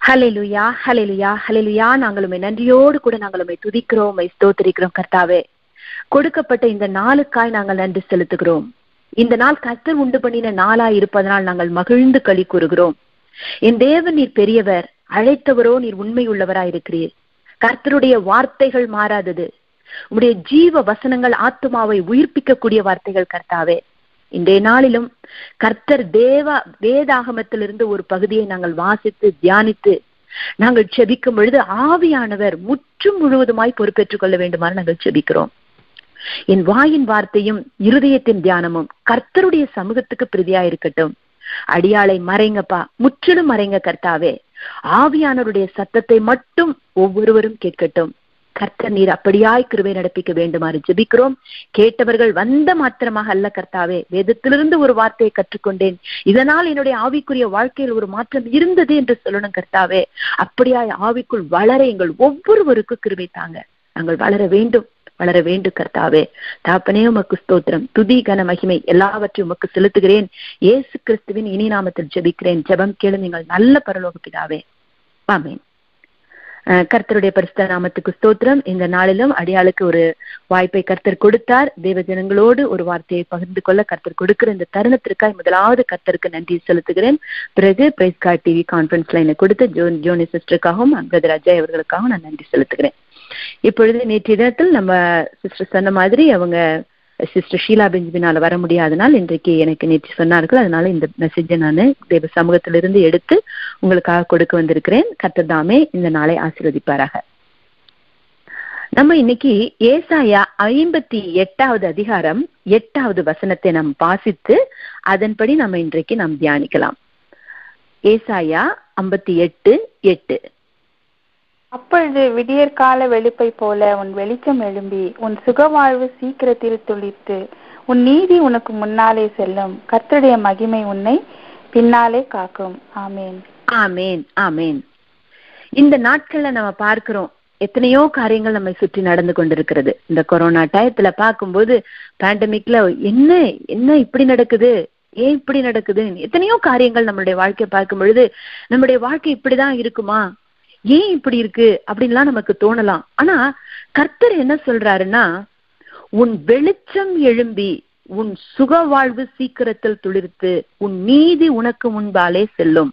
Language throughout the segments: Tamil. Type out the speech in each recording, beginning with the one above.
ஹalleluya ஹalleluya ஹalleluya நாங்கள் உம்மை நன்றியோடு கூட நாங்கள் உம்மை துதிக்கிறோம் உம்மை ஸ்தோத்திரிக்கிறோம் கர்த்தாவே கொடுக்கப்பட்ட இந்த நாளுக்காய் நாங்கள் நன்றி செலுத்துகிறோம் இந்த நாள் கர்த்தர் உண்டு பண்ணின நாளாய் இருப்பதனால் நாங்கள் மகிழ்ந்து களி கூறுகிறோம் என் தேவன் நீர் பெரியவர் அழைத்தவரோ நீர் உண்மை உள்ளவராய் இருக்கிறீர் கர்த்தருடைய வார்த்தைகள் மாறாதது உம்முடைய ஜீவ வசனங்கள் ஆத்மாவை உயிர்ப்பிக்கக்கூடிய வார்த்தைகள் கர்த்தாவே இன்றைய நாளிலும் கர்த்தர் தேவ வேதாகமத்திலிருந்து ஒரு பகுதியை நாங்கள் வாசித்து தியானித்து நாங்கள் செபிக்கும் பொழுது ஆவியானவர் முற்றும் முழுவதுமாய் பொறுப்பேற்றுக் கொள்ள வேண்டுமாறு நாங்கள் செபிக்கிறோம் என் வாயின் வார்த்தையும் இருதயத்தின் தியானமும் கர்த்தருடைய சமூகத்துக்கு பிரதியா இருக்கட்டும் அடியாளை மறைங்கப்பா முற்றிலும் மறைங்க கர்த்தாவே ஆவியானவருடைய சத்தத்தை மட்டும் ஒவ்வொருவரும் கேட்கட்டும் கர்த்தர் நீர் அப்படியாய் கிருபை நடப்பிக்க வேண்டுமாறு ஜெபிக்கிறோம் கேட்டவர்கள் வந்த மாத்திரமாக அல்ல கர்த்தாவே வேதத்திலிருந்து ஒரு வார்த்தையை கற்றுக்கொண்டேன் இதனால் என்னுடைய ஆவிக்குரிய வாழ்க்கையில் ஒரு மாற்றம் இருந்தது என்று சொல்லணும் கர்த்தாவே அப்படியாய் ஆவிக்குள் வளர எங்கள் ஒவ்வொருவருக்கும் கிருபை தாங்க நாங்கள் வளர வேண்டும் வளர வேண்டும் கர்த்தாவே தாப்பனே உமக்கு ஸ்தோத்திரம் துதி கன மகிமை எல்லாவற்றையும் உமக்கு செலுத்துகிறேன் இயேசு கிறிஸ்துவின் இனி நாமத்தில் ஜெபிக்கிறேன் ஜெபம் கேளு நீங்கள் நல்ல பரலோக பிதாவே ஆமேன் அஹ் கர்த்தருடைய பரிசுத்த நாமத்துக்கு ஸ்தோத்திரம் இந்த நாளிலும் அடியாளுக்கு ஒரு வாய்ப்பை கர்த்தர் கொடுத்தார் தேவ ஜனங்களோடு ஒரு வார்த்தையை பகிர்ந்து கொள்ள கர்த்தர் கொடுக்கிற இந்த தருணத்திற்காய் முதலாவது கர்த்தருக்கு நன்றி செலுத்துகிறேன் பிறகு பிரைஸ் கார்ட் டிவி கான்பரன்ஸ் லைனை கொடுத்து ஜோ ஜோனி சிஸ்டருக்காகவும் அங்கதர் அஜய் அவர்களுக்காகவும் நான் நன்றி செலுத்துகிறேன் இப்பொழுது நேற்றைய தினத்தில் நம்ம சிஸ்டர் சொன்ன மாதிரி அவங்க சிஸ்டர் ஷீலா பெஞ்சிபினால வர முடியாதனால் இன்றைக்கு எனக்கு நேற்று சொன்னார்கள் அதனால இந்த மெசேஜை நான் தேவ சமூகத்திலிருந்து எடுத்து உங்களுக்காக கொடுக்க வந்திருக்கிறேன் கர்த்ததாமே இந்த நாளை ஆசீர்வதிப்பாராக நம்ம இன்னைக்கு ஏசாயா ஐம்பத்தி எட்டாவது அதிகாரம் எட்டாவது வசனத்தை நாம் வாசித்து அதன்படி நம்ம இன்றைக்கு நாம் தியானிக்கலாம் ஏசாயா ஐம்பத்தி எட்டு எட்டு அப்பொழுது விடியற்கால வெளுப்பை போல உன் வெளிச்சம் எழும்பி உன் சுகவாழ்வு சீக்கிரத்தில் துளிர்த்து உன் நீதி உனக்கு முன்னாலே செல்லும் கர்த்தருடைய மகிமை உன்னை பின்னாலே காக்கும் ஆமேன் ஆமேன் ஆமேன் இந்த நாட்கள்ல நம்ம பார்க்கிறோம் எத்தனையோ காரியங்கள் நம்மை சுற்றி நடந்து கொண்டிருக்கிறது இந்த கொரோனா டயத்துல பார்க்கும்போது பேண்டமிக்ல என்ன என்ன இப்படி நடக்குது ஏன் இப்படி நடக்குது எத்தனையோ காரியங்கள் நம்மளுடைய வாழ்க்கையை பார்க்கும் பொழுது நம்முடைய வாழ்க்கை இப்படிதான் இருக்குமா ஏன் இப்படி இருக்கு அப்படின்லாம் நமக்கு தோணலாம் ஆனா கர்த்தர் என்ன சொல்றாருன்னா உன் வெளிச்சம் எழும்பி உன் சுக வாழ்வு சீக்கிரத்தில் துளிர்த்து உன் நீதி உனக்கு முன்பாலே செல்லும்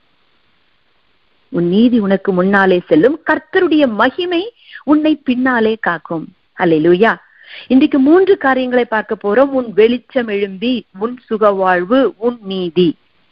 உன் நீதி உனக்கு முன்னாலே செல்லும் கர்த்தருடைய மகிமை உன்னை பின்னாலே காக்கும் அல்லேலூயா இன்றைக்கு மூன்று காரியங்களை பார்க்க போறோம் உன் வெளிச்சம் எழும்பி உன் சுக வாழ்வு உன் நீதி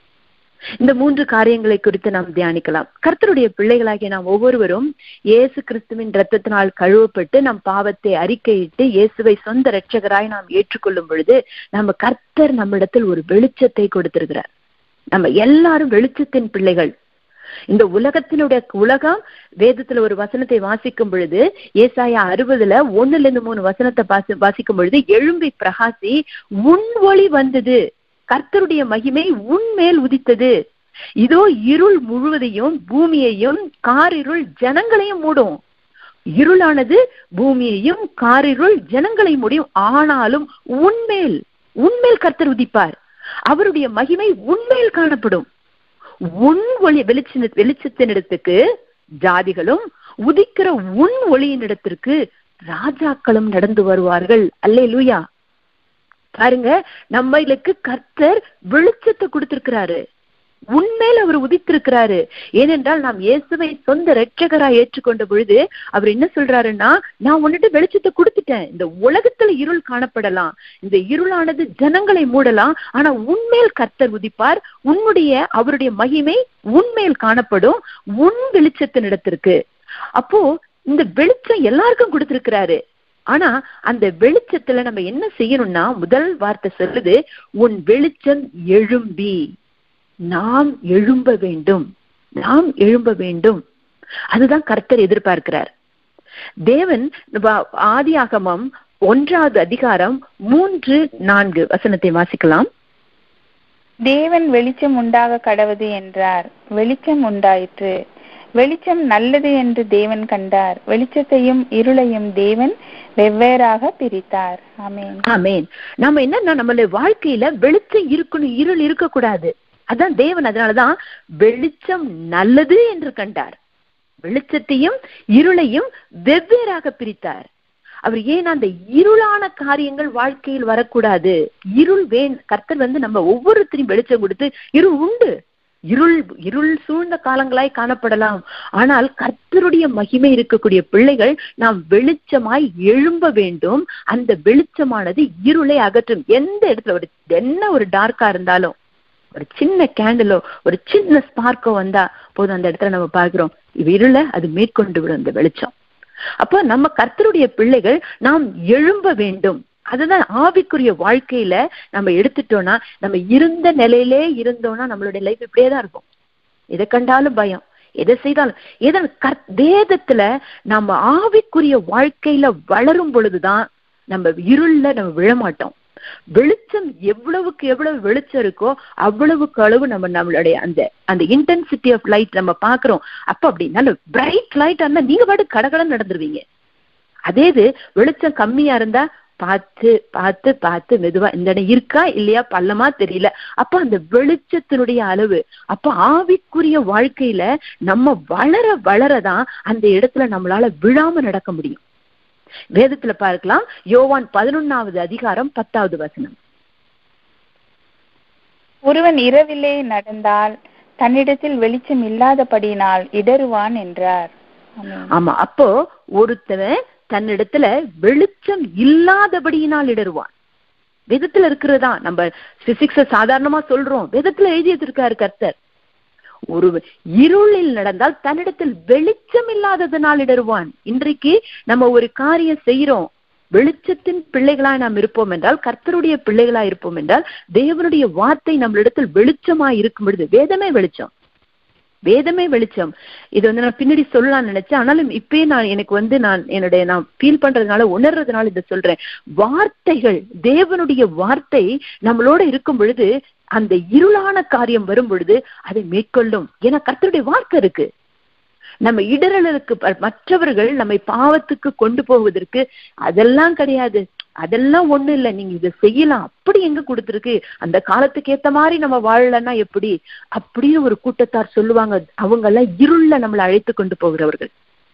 இந்த மூன்று காரியங்களை குறித்து நாம் தியானிக்கலாம் கர்த்தருடைய பிள்ளைகளாகிய நாம் ஒவ்வொருவரும் இயேசு கிறிஸ்துவின் ரத்தத்தினால் கழுவப்பட்டு நம் பாவத்தை அறிக்கையிட்டு இயேசுவை சொந்த இரட்சகராய் நாம் ஏற்றுக்கொள்ளும் பொழுது நம்ம கர்த்தர் நம்மிடத்தில் ஒரு வெளிச்சத்தை கொடுத்திருக்கிறார் நம்ம எல்லாரும் வெளிச்சத்தின் பிள்ளைகள் இந்த உலகத்தினுடைய உலகம் வேதத்துல ஒரு வசனத்தை வாசிக்கும் பொழுது ஏசாயா அறுபதுல ஒண்ணுல இருந்து மூணு வசனத்தை வாசி வாசிக்கும் பொழுது எழும்பி பிரகாசி உன் ஒளி வந்தது கர்த்தருடைய மகிமை உன்மேல் உதித்தது இதோ இருள் முழுவதையும் பூமியையும் காரிருள் ஜனங்களையும் மூடும் இருளானது பூமியையும் காரிருள் ஜனங்களை முடியும் ஆனாலும் உன்மேல் உன்மேல் கர்த்தர் உதிப்பார் அவருடைய மகிமை உன்மேல் காணப்படும் உன் ஒளி வெளிச்ச வெளிச்சத்தினிடத்துக்கு ஜாதிகளும் உதிக்கிற உன் ஒளியின் இடத்திற்கு ராஜாக்களும் நடந்து வருவார்கள் அல்லே லூயா பாருங்க நம்மளுக்கு கர்த்தர் வெளிச்சத்தை கொடுத்திருக்கிறாரு உண்மையில் அவர் உதித்திருக்கிறாரு ஏனென்றால் நாம் இயேசுவை சொந்த ரட்சகராய் ஏற்றுக்கொண்ட பொழுது அவர் என்ன சொல்றாருன்னா நான் உன்னிட்ட வெளிச்சத்தை கொடுத்துட்டேன் இந்த உலகத்துல இருள் காணப்படலாம் இந்த இருளானது ஜனங்களை மூடலாம் ஆனா உண்மையில் கர்த்தர் உதிப்பார் உன்னுடைய அவருடைய மகிமை உண்மையில் காணப்படும் உன் வெளிச்சத்தின் இடத்திற்கு அப்போ இந்த வெளிச்சம் எல்லாருக்கும் கொடுத்திருக்கிறாரு ஆனா அந்த வெளிச்சத்துல நம்ம என்ன செய்யணும்னா முதல் வார்த்தை சொல்லுது உன் வெளிச்சம் எழும்பி நாம் எழும்ப வேண்டும் நாம் எழும்ப வேண்டும் அதுதான் கர்த்தர் எதிர்பார்க்கிறார் தேவன் ஆதி ஆகமம் ஒன்றாவது அதிகாரம் மூன்று நான்கு வசனத்தை வாசிக்கலாம் தேவன் வெளிச்சம் உண்டாக கடவுது என்றார் வெளிச்சம் உண்டாயிற்று வெளிச்சம் நல்லது என்று தேவன் கண்டார் வெளிச்சத்தையும் இருளையும் தேவன் வெவ்வேறாக பிரித்தார் ஆமேன் ஆமேன் நம்ம என்னன்னா நம்மளுடைய வாழ்க்கையில வெளிச்சம் இருக்கணும் இருள் இருக்கக்கூடாது அதான் தேவன் அதனாலதான் வெளிச்சம் நல்லது என்று கண்டார் வெளிச்சத்தையும் இருளையும் வெவ்வேறாக பிரித்தார் அவர் ஏன் அந்த இருளான காரியங்கள் வாழ்க்கையில் வரக்கூடாது இருள் வேன் கர்த்தர் வந்து நம்ம ஒவ்வொருத்தரையும் வெளிச்சம் கொடுத்து இருள் உண்டு இருள் இருள் சூழ்ந்த காலங்களாய் காணப்படலாம் ஆனால் கர்த்தருடைய மகிமை இருக்கக்கூடிய பிள்ளைகள் நாம் வெளிச்சமாய் எழும்ப வேண்டும் அந்த வெளிச்சமானது இருளை அகற்றும் எந்த இடத்துல ஒரு என்ன ஒரு டார்க்கா இருந்தாலும் ஒரு சின்ன கேண்டிலோ ஒரு சின்ன ஸ்பார்க்கோ வந்தா போதும் அந்த இடத்துல நம்ம பார்க்கிறோம் இருளை அது மேற்கொண்டு விடும் அந்த வெளிச்சம் அப்போ நம்ம கர்த்தருடைய பிள்ளைகள் நாம் எழும்ப வேண்டும் அதுதான் ஆவிக்குரிய வாழ்க்கையில நம்ம எடுத்துட்டோம்னா நம்ம இருந்த நிலையிலே இருந்தோம்னா நம்மளுடைய லைஃப் இப்படியே தான் இருக்கும் எதை கண்டாலும் பயம் எதை செய்தாலும் எதை கர் வேதத்துல நம்ம ஆவிக்குரிய வாழ்க்கையில வளரும் பொழுதுதான் நம்ம இருள்ல நம்ம விழமாட்டோம் வெளிச்சம் எவ்வளவுக்கு எவ்வளவு வெளிச்சம் இருக்கோ அவ்வளவுக்கு அளவு நம்ம நம்மளுடைய அந்த அந்த இன்டென்சிட்டி ஆஃப் லைட் நம்ம பாக்குறோம் அப்ப அப்படி நல்ல பிரைட் லைட் இருந்தா நீங்க பாட்டு கடகடன் நடந்துருவீங்க அதே இது வெளிச்சம் கம்மியா இருந்தா பார்த்து பார்த்து பார்த்து மெதுவா இந்த இடம் இருக்கா இல்லையா பள்ளமா தெரியல அப்ப அந்த வெளிச்சத்தினுடைய அளவு அப்ப ஆவிக்குரிய வாழ்க்கையில நம்ம வளர வளரதான் அந்த இடத்துல நம்மளால விழாம நடக்க முடியும் வேதத்துல பார்க்கலாம் யோவான் பதினொன்னாவது அதிகாரம் பத்தாவது வசனம் ஒருவன் இரவிலே நடந்தால் தன்னிடத்தில் வெளிச்சம் இல்லாதபடியினால் இடறுவான் என்றார் ஆமென். ஆமா அப்போ ஒருத்தவன் தன்னிடத்துல வெளிச்சம் இல்லாதபடியினால் இடருவான் வேதத்துல இருக்கிறதா நம்ம பிசிக்ஸ சாதாரணமா சொல்றோம் வேதத்துல எழுதி வச்சிருக்காரு கர்த்தர் ஒரு இருளில் நடந்தால் தன்னிடத்தில் வெளிச்சம் இல்லாததனால் இடருவான் இன்றைக்கு நம்ம ஒரு காரியம் செய்யறோம் வெளிச்சத்தின் பிள்ளைகளாய் நாம் இருப்போம் என்றால் கர்த்தருடைய பிள்ளைகளா இருப்போம் என்றால் தேவனுடைய வார்த்தை நம்மளிடத்தில் வெளிச்சமா இருக்கும் பொழுது வேதமே வெளிச்சம் வேதமே வெளிச்சம் இது வந்து நான் பின்னாடி சொல்லலாம்னு நினைச்சேன் ஆனாலும் இப்பயே நான் எனக்கு வந்து நான் என்னுடைய நான் ஃபீல் பண்றதுனால உணர்றதுனால இதை சொல்றேன் வார்த்தைகள் தேவனுடைய வார்த்தை நம்மளோட இருக்கும் பொழுது அந்த இருளான காரியம் வரும் பொழுது அதை மேற்கொள்ளும் ஏன்னா கர்த்தருடைய வார்த்தை இருக்கு நம்ம இடரலுக்கு ப- மற்றவர்கள் நம்மை பாவத்துக்கு கொண்டு போவதற்கு அதெல்லாம் கிடையாது அதெல்லாம் ஒண்ணு இல்ல நீங்க இதை செய்யலாம் அப்படி எங்க கொடுத்துருக்கு அந்த காலத்துக்கு ஏத்த மாதிரி நம்ம வாழலன்னா எப்படி அப்படின்னு ஒரு கூட்டத்தார் சொல்லுவாங்க அவங்க எல்லாம் இருள்ல நம்மளை அழைத்து கொண்டு போகிறவர்கள்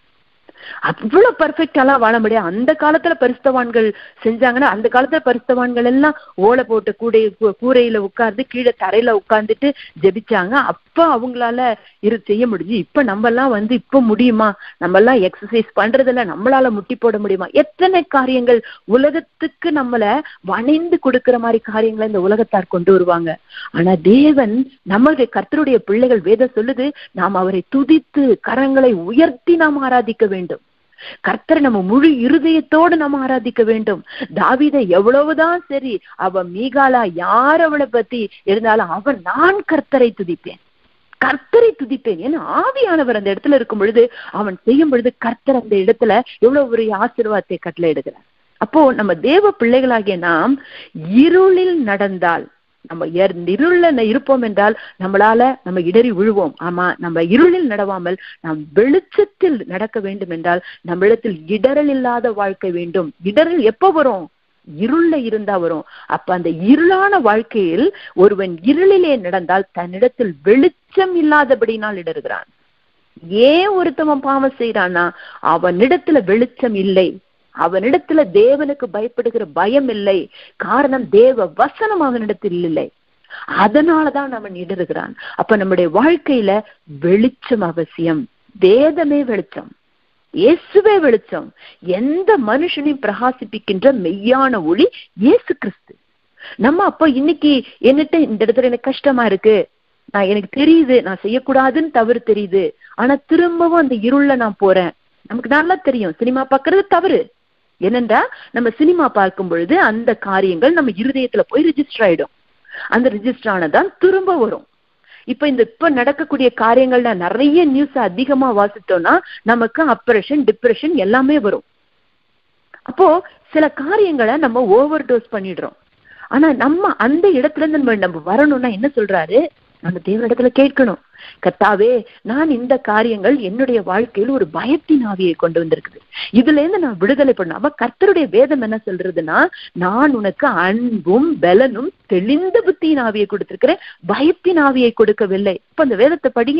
அவ்வளவு பர்ஃபெக்டாலாம் வாழ முடியாது அந்த காலத்துல பரிசுத்தவான்கள் செஞ்சாங்கன்னா அந்த காலத்துல பரிசுத்தவான்கள் எல்லாம் ஓலை போட்ட கூடை கூ- கூரையில உட்கார்ந்து கீழே தரையில உட்கார்ந்துட்டு ஜெபிச்சாங்க அப்ப அவங்களால இரு செய்ய முடிஞ்சு இப்ப நம்ம எல்லாம் வந்து இப்ப முடியுமா நம்ம எல்லாம் எக்ஸசைஸ் பண்றதுல நம்மளால முட்டி போட முடியுமா எத்தனை காரியங்கள் உலகத்துக்கு நம்மள வணைந்து கொடுக்கிற மாதிரி காரியங்களை இந்த உலகத்தார் கொண்டு வருவாங்க ஆனா தேவன் நம்மளுடைய கர்த்தருடைய பிள்ளைகள் வேதம் சொல்லுது நாம் அவரை துதித்து கரங்களை உயர்த்தி நாம் ஆராதிக்க வேண்டும் கர்த்தரை நம்ம முழு இருதயத்தோடு நம்ம ஆராதிக்க வேண்டும் தாவீதை எவ்வளவுதான் சரி அவ மீகாலா யார் அவளை பத்தி இருந்தாலும் அவன் நான் கர்த்தரை துதிப்பேன் கர்த்தரை துதிப்பேன் ஏன்னா ஆவியானவர் அந்த இடத்துல இருக்கும் பொழுது அவன் செய்யும் பொழுது கர்த்தர் அந்த இடத்துல எவ்வளவு ஒரு ஆசீர்வாதத்தை கட்டளை எடுக்கிறார் அப்போ நம்ம தேவ பிள்ளைகளாகிய நாம் இருளில் நடந்தால் நம்ம எர்- இருள்ல ந- இருப்போம் என்றால் நம்மளால நம்ம இடறி விழுவோம் ஆமா நம்ம இருளில் நடவாமல் நாம் வெளிச்சத்தில் நடக்க வேண்டும் என்றால் நம்மிடத்தில் இடரல் இல்லாத வாழ்க்கை வேண்டும் இடரல் எப்ப வரும் இருள்ல இருந்தா வரும் அப்ப அந்த இருளான வாழ்க்கையில் ஒருவன் இருளிலே நடந்தால் தன்னிடத்தில் வெளிச்சம் இல்லாதபடினால் இடறுகிறான் ஏன் ஒருத்தவன் பாவம் செய்யறான்னா அவனிடத்துல வெளிச்சம் இல்லை அவனிடத்துல தேவனுக்கு பயப்படுகிற பயம் இல்லை காரணம் தேவ வசனம் அவனிடத்தில் இல்லை அதனாலதான் அவன் இடறுகிறான் அப்ப நம்முடைய வாழ்க்கையில வெளிச்சம் அவசியம் வேதமே வெளிச்சம் இயேசுவே வெளிச்சம் எந்த மனுஷனையும் பிரகாசிப்பிக்கின்ற மெய்யான ஒளி இயேசு கிறிஸ்து நம்ம அப்போ இன்னைக்கு என்னட்ட இந்த இடத்துல எனக்கு கஷ்டமா இருக்கு நான் எனக்கு தெரியுது நான் செய்யக்கூடாதுன்னு தவறு தெரியுது ஆனா திரும்பவும் அந்த இருள்ல நான் போறேன் நமக்கு நல்லா தெரியும் சினிமா பார்க்கறது தவறு என்னண்டா நம்ம சினிமா பார்க்கும் பொழுது அந்த காரியங்கள் நம்ம இருதயத்துல போய் ரிஜிஸ்டர் ஆயிடும் அந்த ரிஜிஸ்டர் ஆனதான் திரும்ப வரும் இப்ப இந்த இப்ப நடக்கக்கூடிய காரியங்கள்ல நிறைய நியூஸ் அதிகமா வாசித்தோம்னா நமக்கு அப்ரெஷன் டிப்ரெஷன் எல்லாமே வரும் அப்போ சில காரியங்களை நம்ம ஓவர் டோஸ் பண்ணிடுறோம் ஆனா நம்ம அந்த இடத்துல இருந்து நம்ம நம்ம வரணும்னா என்ன சொல்றாரு நம்ம தேவனிடத்துல கேட்கணும் கர்த்தாவே நான் இந்த காரியங்கள் என்னுடைய வாழ்க்கையில் ஒரு பயத்தின் ஆவியை கொண்டு வந்திருக்குது இதுல இருந்து நான் விடுதலை பண்ணணும் அப்ப கர்த்தருடைய வேதம் என்ன சொல்றதுன்னா நான் உனக்கு அன்பும் பலனும் தெளிந்த புத்தியின் ஆவியை கொடுத்திருக்கிறேன் பயத்தின் ஆவியை கொடுக்கவில்லை இப்ப அந்த வேதத்தை படிங்க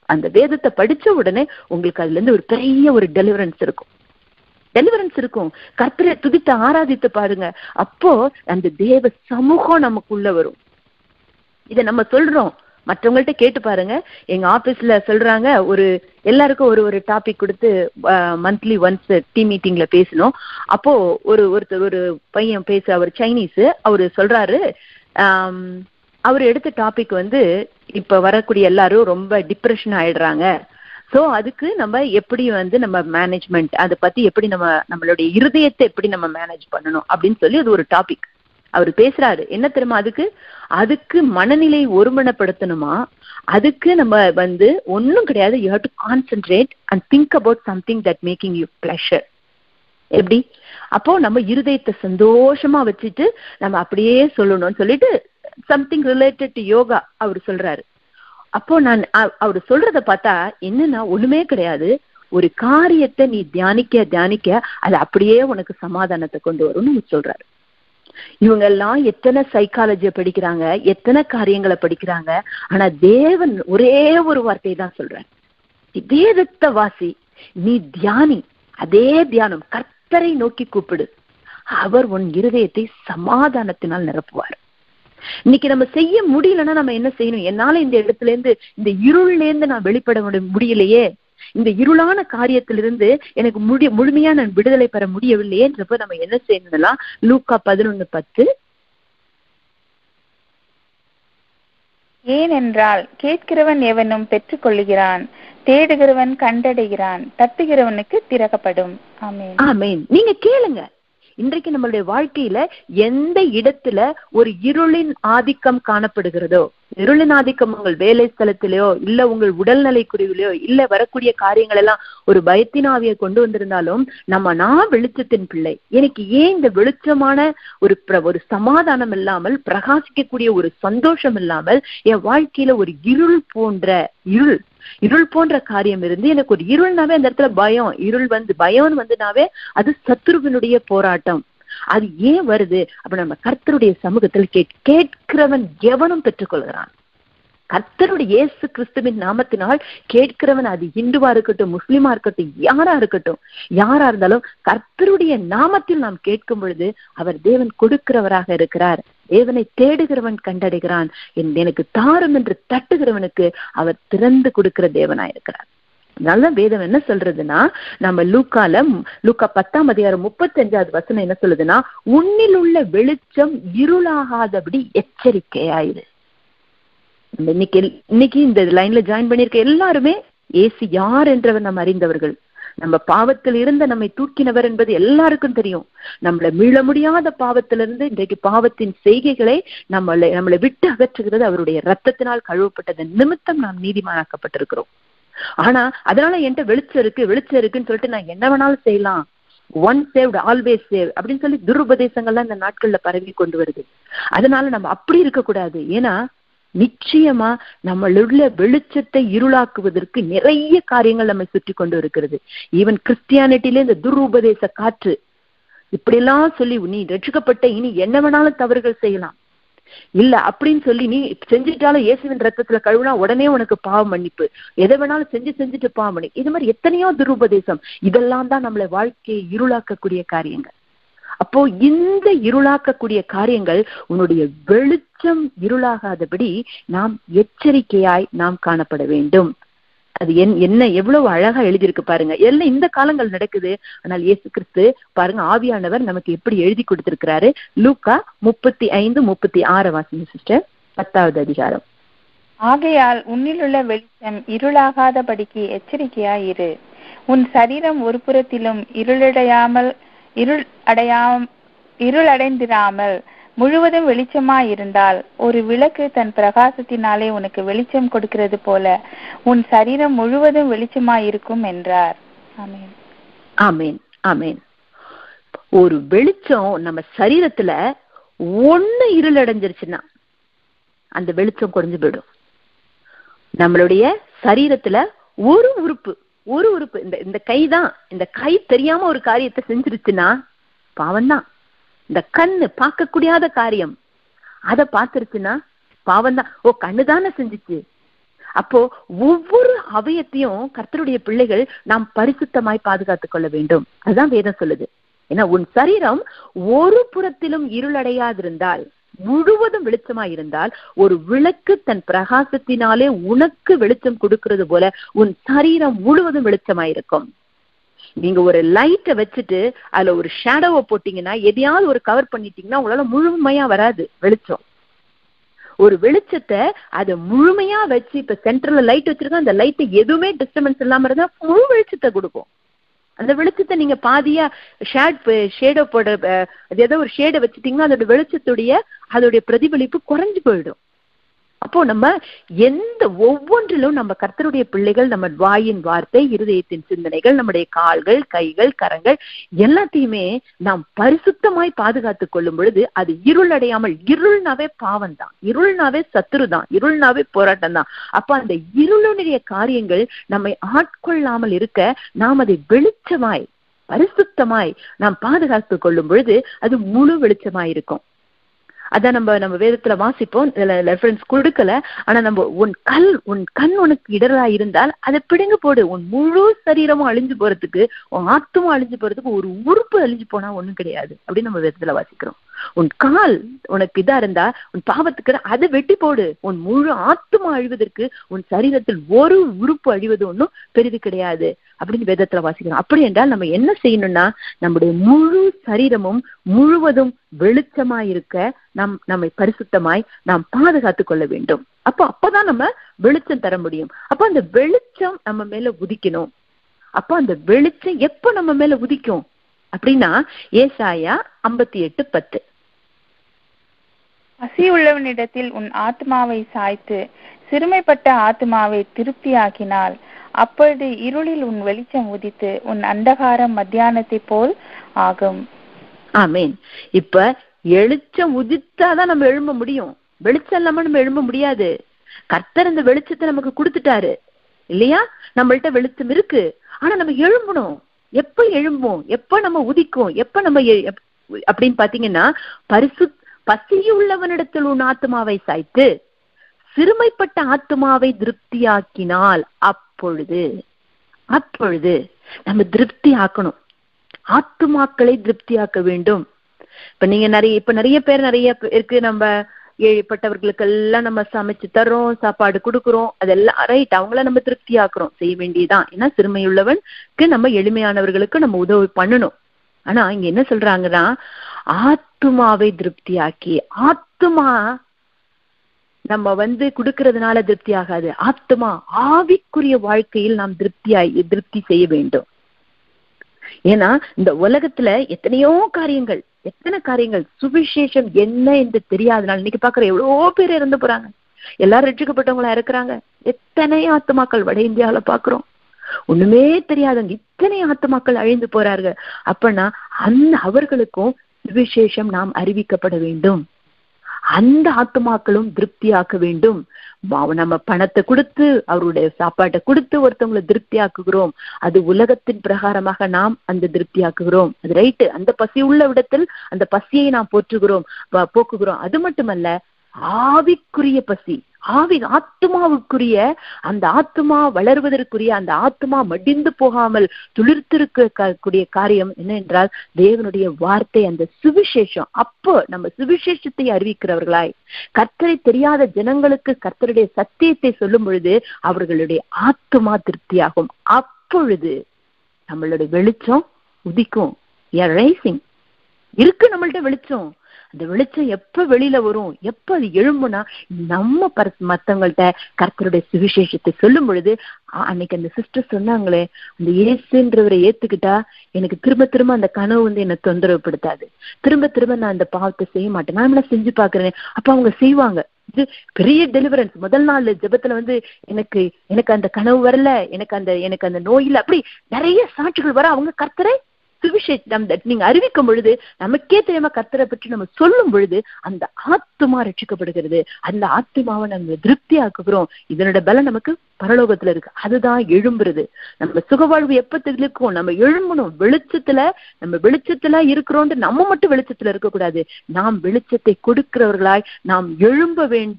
அந்த வேதத்தை படிச்ச உடனே உங்களுக்கு அதுல இருந்து ஒரு பெரிய ஒரு டெலிவரன்ஸ் இருக்கும் டெலிவரன்ஸ் இருக்கும் கர்த்தரை துதித்து ஆராதித்து பாருங்க அப்போ அந்த தேவ சமூகம் நமக்குள்ள வரும் இதை நம்ம சொல்றோம் மற்றவங்கள்ட்ட கேட்டு பாருங்க எங்க ஆபீஸ்ல சொல்றாங்க ஒரு எல்லாருக்கும் ஒரு ஒரு டாபிக் கொடுத்து மந்த்லி ஒன்ஸ் டீம் மீட்டிங்ல பேசணும் அப்போ ஒரு ஒருத்தர் ஒரு பையன் பேச அவர் சைனீஸ் அவரு சொல்றாரு ஆம், அவர் எடுத்த டாபிக் வந்து இப்ப வரக்கூடிய எல்லாரும் ரொம்ப டிப்ரெஷன் ஆயிடுறாங்க சோ அதுக்கு நம்ம எப்படி வந்து நம்ம மேனேஜ்மெண்ட் அதை பத்தி எப்படி நம்ம நம்மளுடைய இருதயத்தை எப்படி நம்ம மேனேஜ் பண்ணணும் அப்படின்னு சொல்லி அது ஒரு டாபிக் அவர் பேசுறாரு என்ன தெரியுமா அதுக்கு அதுக்கு மனநிலை ஒருமனப்படுத்தணுமா அதுக்கு நம்ம வந்து ஒண்ணும் கிடையாது you have to concentrate and think about something that making you pleasure எப்படி அப்போ நம்ம இருதயத்தை சந்தோஷமா வச்சுட்டு நம்ம அப்படியே சொல்லணும்னு சொல்லிட்டு சம்திங் ரிலேட்டட் டு யோகா அவர் சொல்றாரு அப்போ நான் அ- அவர் சொல்றத பார்த்தா என்னன்னா ஒண்ணுமே கிடையாது ஒரு காரியத்தை நீ தியானிக்க தியானிக்க அது அப்படியே உனக்கு சமாதானத்தை கொண்டு வரும்னு அவர் சொல்றாரு இவங்க எல்லாம் எத்தனை சைக்காலஜிய படிக்கிறாங்க எத்தனை காரியங்களை படிக்கிறாங்க ஆனா தேவன் ஒரே ஒரு வார்த்தை தான் சொல்றார் வேதத்தை வாசி நீ தியானி அதே தியானம் கர்த்தரை நோக்கி கூப்பிடு அவர் உன் இருதயத்தை சமாதானத்தினால் நிரப்புவார் இன்னைக்கு நம்ம செய்ய முடியலன்னா நம்ம என்ன செய்யணும் என்னால இந்த இடத்துல இருந்து இந்த இருள்ல இருந்து நான் வெளிப்பட முடி- முடியலையே இந்த இருளான காரியத்திலிருந்து எனக்கு முடி முழுமையா நான் விடுதலை பெற முடியவில்லையேன்றப்ப நம்ம என்ன செய்யணும்னா லூக்கா பதினொன்னு பத்து ஏனென்றால் கேட்கிறவன் எவனும் பெற்றுக்கொள்ளுகிறான் தேடுகிறவன் கண்டடைகிறான் தட்டுகிறவனுக்கு திறக்கப்படும் ஆமென் ஆமென் நீங்க கேளுங்க இன்றைக்கு நம்மளுடைய வாழ்க்கையில எந்த இடத்துல ஒரு இருளின் ஆதிக்கம் காணப்படுகிறதோ இருளின் ஆதிக்கம் உங்கள் வேலை ஸ்தலத்திலேயோ இல்ல உங்கள் உடல்நலை குறைவிலையோ இல்ல வரக்கூடிய காரியங்கள் எல்லாம் ஒரு பயத்தின் ஆவியை கொண்டு வந்திருந்தாலும் நம்ம நான் வெளிச்சத்தின் பிள்ளை எனக்கு ஏன் இந்த வெளிச்சமான ஒரு பிர- ஒரு சமாதானம் இல்லாமல் பிரகாசிக்கக்கூடிய ஒரு சந்தோஷம் இல்லாமல் என் வாழ்க்கையில ஒரு இருள் போன்ற இருள் இருள் போன்ற காரியம் இருந்து எனக்கு ஒரு இருள்னாவே அந்த இடத்துல பயம் இருள் வந்து பயம் வந்துனாவே அது சத்துருவினுடைய போராட்டம் அது ஏன் வருது அப்ப நம்ம கர்த்தருடைய சமூகத்தில் கேட் கேட்கிறவன் எவனும் பெற்றுக்கொள்கிறான் கர்த்தருடைய இயேசு கிறிஸ்துவின் நாமத்தினால் கேட்கிறவன் அது இந்துவா இருக்கட்டும் முஸ்லிமா இருக்கட்டும் யாரா இருக்கட்டும் யாரா இருந்தாலும் கர்த்தருடைய நாமத்தில் நாம் கேட்கும் பொழுது அவர் தேவன் கொடுக்கிறவராக இருக்கிறார் தேவனை தேடுகிறவன் கண்டடைகிறான் என் எனக்கு தாரும் என்று தட்டுகிறவனுக்கு அவர் திறந்து கொடுக்கிற தேவனாயிருக்கிறார் நல்ல வேதம் என்ன சொல்றதுன்னா நம்ம லூக்கால லூக்கா பத்தாம் அதிகாரம் முப்பத்தஞ்சாவது வசனம் என்ன சொல்லுதுன்னா உன்னில் உள்ள வெளிச்சம் இருளாகாதபடி எச்சரிக்கையாயிரு நம்ம இன்னைக்கு இன்னைக்கு இந்த லைன்ல ஜாயின் பண்ணிருக்க எல்லாருமே ஏசு யார் என்றவர் நம்ம அறிந்தவர்கள் நம்ம பாவத்தில் இருந்த நம்மை தூக்கினவர் என்பது எல்லாருக்கும் தெரியும் நம்மளை மீள முடியாத பாவத்திலிருந்து இன்றைக்கு பாவத்தின் செய்கைகளை நம்மளை நம்மளை விட்டு அகற்றுகிறது அவருடைய ரத்தத்தினால் கழுவப்பட்டதன் நிமித்தம் நாம் நீதிமானாக்கப்பட்டிருக்கிறோம் ஆனா அதனால என்கிட்ட வெளிச்சம் இருக்கு வெளிச்சம் இருக்குன்னு சொல்லிட்டு நான் என்ன வேணாலும் செய்யலாம் ஒன் சேவ்டு ஆல்வேஸ் சேவ் அப்படின்னு சொல்லி துருபதேசங்கள்லாம் இந்த நாட்கள்ல பரவி கொண்டு வருது அதனால நம்ம அப்படி இருக்கக்கூடாது ஏன்னா நிச்சயமா நம்மளுள்ள வெளிச்சத்தை இருளாக்குவதற்கு நிறைய காரியங்கள் நம்மை சுற்றி கொண்டு இருக்கிறது ஈவன் கிறிஸ்டியானிட்டில இந்த துருபதேச காற்று இப்படியெல்லாம் சொல்லி நீ ரட்சிக்கப்பட்ட இனி என்ன வேணாலும் தவறுகள் செய்யலாம் இல்ல அப்படின்னு சொல்லி நீ செஞ்சுட்டாலும் இயேசுவின் ரத்தத்துல கழுவுனா உடனே உனக்கு பாவ மன்னிப்பு எதை வேணாலும் செஞ்சு செஞ்சுட்டு பாவ மன்னி இது மாதிரி எத்தனையோ துருபதேசம் இதெல்லாம் தான் நம்மளை வாழ்க்கையை இருளாக்கக்கூடிய காரியங்கள் அப்போ இந்த இருளாக்கக்கூடிய காரியங்கள் உன்னுடைய வெளிச்சம் இருளாகாதபடி நாம் எச்சரிக்கையாய் நாம் காணப்பட வேண்டும் அது என் என்ன எவ்வளவு அழகா எழுதியிருக்கு பாருங்க எல்லாம் இந்த காலங்கள் நடக்குது ஆனால் இயேசு கிறிஸ்து பாருங்க ஆவியானவர் நமக்கு எப்படி எழுதி கொடுத்திருக்கிறாரு லூக்கா முப்பத்தி ஐந்து முப்பத்தி ஆறு வாசிங்க சிஸ்டர் பத்தாவது அதிகாரம் ஆகையால் உன்னிலுள்ள வெளிச்சம் இருளாகாதபடிக்கு எச்சரிக்கையாயிரு உன் சரீரம் ஒரு புறத்திலும் இருளடையாமல் இருள் அடையாம் இருளடைந்திராமல் முழுவதும் வெளிச்சமாயிருந்தால் ஒரு விளக்கு தன் பிரகாசத்தினாலே உனக்கு வெளிச்சம் கொடுக்கிறது போல உன் சரீரம் முழுவதும் வெளிச்சமாயிருக்கும் என்றார் ஆமென் ஆமேன் ஆமேன் ஒரு வெளிச்சம் நம்ம சரீரத்துல ஒண்ணு இருள் அடைஞ்சிருச்சுன்னா அந்த வெளிச்சம் குறைஞ்சு போயிடும் நம்மளுடைய சரீரத்துல ஒரு உறுப்பு ஒரு உறுப்பு இந்த இந்த கை தான் இந்த கை தெரியாம ஒரு காரியத்தை செஞ்சிருச்சுன்னா பாவம்தான் இந்த கண்ணு பார்க்கக்கூடியாத காரியம் அத பார்த்துருச்சுன்னா பாவம்தான் ஓ கண்ணு தானே செஞ்சுச்சு அப்போ ஒவ்வொரு அவயத்தையும் கர்த்தருடைய பிள்ளைகள் நாம் பரிசுத்தமாய் பாதுகாத்துக் கொள்ள வேண்டும் அதுதான் வேதம் சொல்லுது ஏன்னா உன் சரீரம் ஒரு புறத்திலும் இருளடையாதிருந்தால் முழுவதும் வெளிச்சமாய் இருந்தால் ஒரு விளக்கு தன் பிரகாசத்தினாலே உனக்கு வெளிச்சம் கொடுக்கிறது போல உன் சரீரம் முழுவதும் வெளிச்சமாயிருக்கும் நீங்க ஒரு லைட்டை வச்சுட்டு அதுல ஒரு ஷேடோவை போட்டீங்கன்னா எதையாவது ஒரு கவர் பண்ணிட்டீங்கன்னா உங்களால முழுமையா வராது வெளிச்சம் ஒரு வெளிச்சத்தை அதை முழுமையா வச்சு இப்ப சென்டர்ல லைட் வச்சிருக்கோம் அந்த லைட் எதுவுமே டிஸ்டர்பன்ஸ் இல்லாம இருந்தா முழு வெளிச்சத்தை கொடுக்கும் அந்த வெளிச்சத்தை நீங்க பாதியா ஷேட் ஷேடோ போட அது ஏதோ ஒரு ஷேடை வச்சுட்டீங்கன்னா அதோட வெளிச்சத்துடைய அதோடைய பிரதிபலிப்பு குறைஞ்சு போயிடும் அப்போ நம்ம எந்த ஒவ்வொன்றிலும் நம்ம கர்த்தருடைய பிள்ளைகள் நம்ம வாயின் வார்த்தை இருதயத்தின் சிந்தனைகள் நம்முடைய கால்கள் கைகள் கரங்கள் எல்லாத்தையுமே நாம் பரிசுத்தமாய் பாதுகாத்துக் கொள்ளும் பொழுது அது இருள் அடையாமல் இருள்னாவே பாவம் தான் இருள்னாவே சத்துரு தான் இருள்னாவே போராட்டம் தான் அப்ப அந்த இருளுடைய காரியங்கள் நம்மை ஆட்கொள்ளாமல் இருக்க நாம் அதை வெளிச்சமாய் பரிசுத்தமாய் நாம் பாதுகாத்துக் கொள்ளும் பொழுது அது முழு வெளிச்சமாய் இருக்கும் அதான் நம்ம நம்ம வேதத்துல வாசிப்போம் ரெஃபரன்ஸ் கொடுக்கல ஆனா நம்ம உன் கல் உன் கண் உனக்கு இடரா இருந்தால் அதை பிடுங்க போடு உன் முழு சரீரமும் அழிஞ்சு போறதுக்கு உன் ஆத்துமும் அழிஞ்சு போறதுக்கு ஒரு உறுப்பு அழிஞ்சு போனா ஒண்ணும் கிடையாது அப்படின்னு நம்ம வேதத்துல வாசிக்கிறோம் உன் கால் உனக்கு இதா இருந்தா உன் பாவத்துக்கு அதை வெட்டி போடு உன் முழு ஆத்துமா அழிவதற்கு உன் சரீரத்தில் ஒரு உறுப்பு அழிவது ஒன்றும் பெரிது கிடையாது அப்படின்னு வேதத்துல வாசிக்கிறோம் அப்படி என்றால் நம்ம என்ன செய்யணும்னா நம்முடைய முழு சரீரமும் முழுவதும் வெளிச்சமாய் இருக்க நம் நம்மை பரிசுத்தமாய் நாம் பாதுகாத்துக் கொள்ள வேண்டும் அப்போ அப்பதான் நம்ம வெளிச்சம் தர முடியும் அப்ப அந்த வெளிச்சம் நம்ம மேல உதிக்கணும் அப்போ அந்த வெளிச்சம் எப்ப நம்ம மேல உதிக்கும் அப்படின்னா ஏசாயா ஐம்பத்தி எட்டு பத்து பசி உள்ளவனிடத்தில் உன் ஆத்மாவை சாய்த்து சிறுமைப்பட்ட ஆத்மாவை திருப்தியாக்கினால் அப்பொழுது இருளில் உன் வெளிச்சம் உதித்து உன் அந்தகாரம் மத்தியானத்தை போல் ஆகும் ஆமேன் இப்ப வெளிச்சம் உதித்தாதான் நம்ம எழும்ப முடியும் வெளிச்சம் இல்லாம நம்ம எழும்ப முடியாது கர்த்தர் இந்த வெளிச்சத்தை நமக்கு கொடுத்துட்டாரு இல்லையா நம்மள்ட்ட வெளிச்சம் இருக்கு ஆனா நம்ம எழும்பணும் எப்ப எழும்பும் எப்ப நம்ம உதிக்கும் எப்ப நம்ம அப்படின்னு பாத்தீங்கன்னா பரிசு பசியுள்ளவனிடத்தில் உன் ஆத்மாவை சாய்த்து சிறுமைப்பட்ட ஆத்மாவை திருப்தியாக்கினால் அப்பொழுது அப்பொழுது நம்ம திருப்தி ஆக்கணும் ஆத்துமாக்களை திருப்தியாக்க வேண்டும் இப்ப நீங்க நிறைய இப்ப நிறைய பேர் நிறைய இருக்கு நம்ம ஏழைப்பட்டவர்களுக்கு எல்லாம் நம்ம சமைச்சு தர்றோம் சாப்பாடு கொடுக்குறோம் அதெல்லாம் ரைட் அவங்கள நம்ம திருப்தி ஆக்குறோம் செய்ய வேண்டியதுதான் ஏன்னா சிறுமையுள்ளவனுக்கு நம்ம எளிமையானவர்களுக்கு நம்ம உதவி பண்ணணும் ஆனா இங்க என்ன சொல்றாங்கன்னா ஆத்துமாவை திருப்தியாக்கி ஆத்துமா நம்ம வந்து கொடுக்கறதுனால திருப்தி ஆகாது ஆத்மா ஆவிக்குரிய வாழ்க்கையில் நாம் திருப்தியாய் திருப்தி செய்ய வேண்டும் ஏன்னா இந்த உலகத்துல எத்தனையோ காரியங்கள் எத்தனை காரியங்கள் சுவிசேஷம் என்ன என்று தெரியாதனால இன்னைக்கு பாக்குற எவ்வளவோ பேர் இறந்து போறாங்க எல்லாரும் ரட்சிக்கப்பட்டவங்களா இருக்கிறாங்க எத்தனை ஆத்துமாக்கள் வட இந்தியாவில பாக்குறோம் ஒண்ணுமே தெரியாதவங்க இத்தனை ஆத்துமாக்கள் அழிந்து போறார்கள் அப்பனா அந்த அவர்களுக்கும் சுவிசேஷம் நாம் அறிவிக்கப்பட வேண்டும் அந்த ஆத்துமாக்களும் திருப்தியாக்க வேண்டும் நம்ம பணத்தை கொடுத்து அவருடைய சாப்பாட்டை கொடுத்து ஒருத்தவங்களை திருப்தியாக்குகிறோம் அது உலகத்தின் பிரகாரமாக நாம் அந்த திருப்தியாக்குகிறோம் அது ரைட்டு அந்த பசி உள்ள விடத்தில் அந்த பசியை நாம் போற்றுகிறோம் போக்குகிறோம் அது மட்டுமல்ல ஆவிக்குரிய பசி ஆவி ஆத்மாவுக்குரிய அந்த ஆத்மா வளர்வதற்குரிய அந்த ஆத்மா மடிந்து போகாமல் துளிர்த்திருக்க கூடிய காரியம் என்ன என்றால் தேவனுடைய வார்த்தை அந்த சுவிசேஷம் அப்போ நம்ம சுவிசேஷத்தை அறிவிக்கிறவர்களாய் கர்த்தரை தெரியாத ஜனங்களுக்கு கர்த்தருடைய சத்தியத்தை சொல்லும் பொழுது அவர்களுடைய ஆத்மா திருப்தியாகும் அப்பொழுது நம்மளுடைய வெளிச்சம் உதிக்கும் ரைசிங் இருக்கு நம்மள்ட்ட வெளிச்சம் அந்த வெளிச்சம் எப்ப வெளியில வரும் எப்ப அது எழும்புனா நம்ம பர மத்தவங்கள்ட்ட கர்த்தருடைய சுவிசேஷத்தை சொல்லும் பொழுது அன்னைக்கு அந்த சிஸ்டர் சொன்னாங்களே அந்த இயேசுன்றவரை ஏத்துக்கிட்டா எனக்கு திரும்ப திரும்ப அந்த கனவு வந்து என்ன தொந்தரவுப்படுத்தாது திரும்ப திரும்ப நான் அந்த பாவத்தை செய்ய மாட்டேன் நான் என்ன செஞ்சு பாக்குறேன் அப்ப அவங்க செய்வாங்க இது பெரிய டெலிவரன்ஸ் முதல் நாள் ஜெபத்துல வந்து எனக்கு எனக்கு அந்த கனவு வரல எனக்கு அந்த எனக்கு அந்த நோயில் அப்படி நிறைய சாட்சிகள் வர அவங்க கர்த்தரை சுவிசேஷம் நீங்க அறிவிக்கும் பொழுது நமக்கே தெரியாம கர்த்தரை பற்றி நம்ம சொல்லும் பொழுது அந்த ஆத்மா ரட்சிக்கப்படுகிறது அந்த ஆத்மாவை நம்ம திருப்தி ஆக்குகிறோம் இதனோட பலம் நமக்கு பரலோகத்துல இருக்கு அதுதான் எழும்புறது நம்ம சுகவாழ்வு எப்ப இருக்கும் நம்ம எழும்பணும் வெளிச்சத்துல நம்ம வெளிச்சத்துல இருக்கிறோம் நம்ம மட்டும் வெளிச்சத்துல இருக்கக்கூடாது நாம் வெளிச்சத்தை கொடுக்கிறவர்களாய் நாம் எழும்ப வேண்டும்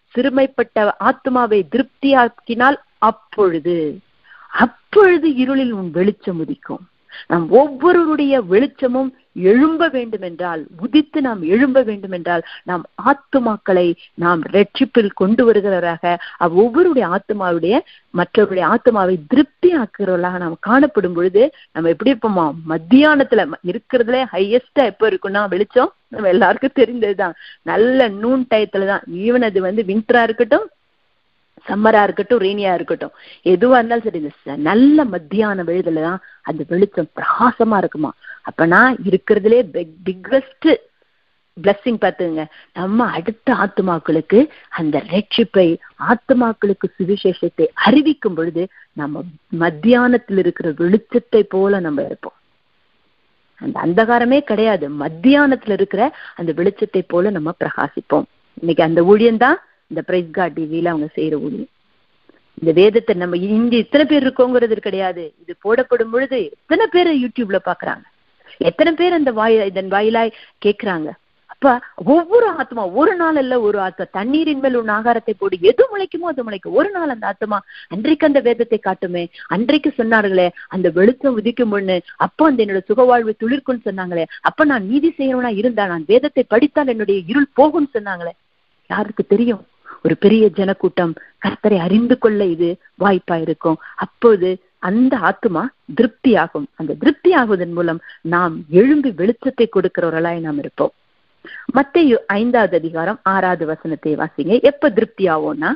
சிறுமைப்பட்ட ஆத்மாவை திருப்தியாக்கினால் அப்பொழுது அப்பொழுது இருளில் உன் வெளிச்சம் உதிக்கும் நாம் ஒவ்வொருவருடைய வெளிச்சமும் எழும்ப வேண்டும் என்றால் உதித்து நாம் எழும்ப வேண்டும் என்றால் நாம் ஆத்துமாக்களை நாம் ரட்சிப்பில் கொண்டு வருகிறவராக ஒவ்வொருடைய ஆத்மாவுடைய மற்றவருடைய ஆத்மாவை திருப்தி ஆக்குறவர்களாக நாம் காணப்படும் பொழுது நம்ம எப்படி இருப்போமா மத்தியானத்துல இருக்கிறதுல ஹையஸ்டா எப்ப இருக்கும்னா வெளிச்சம் நம்ம எல்லாருக்கும் தெரிந்ததுதான் நல்ல நூன் டயத்துலதான் ஈவன் அது வந்து வின்டரா இருக்கட்டும் சம்மரா இருக்கட்டும் ரெயினியா இருக்கட்டும் எதுவா இருந்தாலும் சரி இந்த நல்ல மத்தியான வேழுதுல தான் அந்த வெளிச்சம் பிரகாசமா இருக்குமா அப்பனா இருக்கிறதுலே பிக்கஸ்ட் பிளஸ்ஸிங் பார்த்துங்க நம்ம அடுத்த ஆத்மாக்களுக்கு அந்த ரட்சிப்பை ஆத்மாக்களுக்கு சுவிசேஷத்தை அறிவிக்கும் பொழுது நம்ம மத்தியானத்தில் இருக்கிற வெளிச்சத்தை போல நம்ம இருப்போம் அந்த அந்தகாரமே கிடையாது மத்தியானத்துல இருக்கிற அந்த வெளிச்சத்தை போல நம்ம பிரகாசிப்போம் இன்னைக்கு அந்த ஊழியம் தான் இந்த பிரைஸ் காட் டிவியில அவங்க செய்யற ஊழியம் இந்த வேதத்தை நம்ம இங்க இத்தனை பேர் இருக்கோங்கிறது கிடையாது இது போடப்படும் பொழுது எத்தனை பேர் யூடியூப்ல பாக்குறாங்க எத்தனை பேர் அந்த வாய் இதன் வாயிலாய் கேக்குறாங்க அப்ப ஒவ்வொரு ஆத்மா ஒரு நாள் அல்ல ஒரு ஆத்மா தண்ணீரின் மேல் உன் ஆகாரத்தை போடு எது முளைக்குமோ அது முளைக்கும் ஒரு நாள் அந்த ஆத்மா அன்றைக்கு அந்த வேதத்தை காட்டுமே அன்றைக்கு சொன்னார்களே அந்த வெளிச்சம் உதிக்கும் பொண்ணு அப்போ அந்த என்னோட சுகவாழ்வு துளிர்க்கும்னு சொன்னாங்களே அப்ப நான் நீதி செய்யணும்னா இருந்தா நான் வேதத்தை படித்தால் என்னுடைய இருள் போகும்னு சொன்னாங்களே யாருக்கு தெரியும் ஒரு பெரிய ஜனக்கூட்டம் கர்த்தரை அறிந்து கொள்ள இது வாய்ப்பா இருக்கும் அப்போது அந்த ஆத்மா திருப்தி ஆகும் அந்த திருப்தி ஆகுவதன் மூலம் நாம் எழும்பி வெளிச்சத்தை கொடுக்கிறவர்களாய் நாம் இருப்போம் மத்திய ஐந்தாவது அதிகாரம் ஆறாவது வசனத்தை வாசிங்க எப்ப திருப்தி ஆகும்னா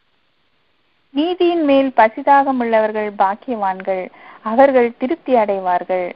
நீதியின் மேல் பசிதாகம் உள்ளவர்கள் பாக்கியவான்கள் அவர்கள் திருப்தி அடைவார்கள்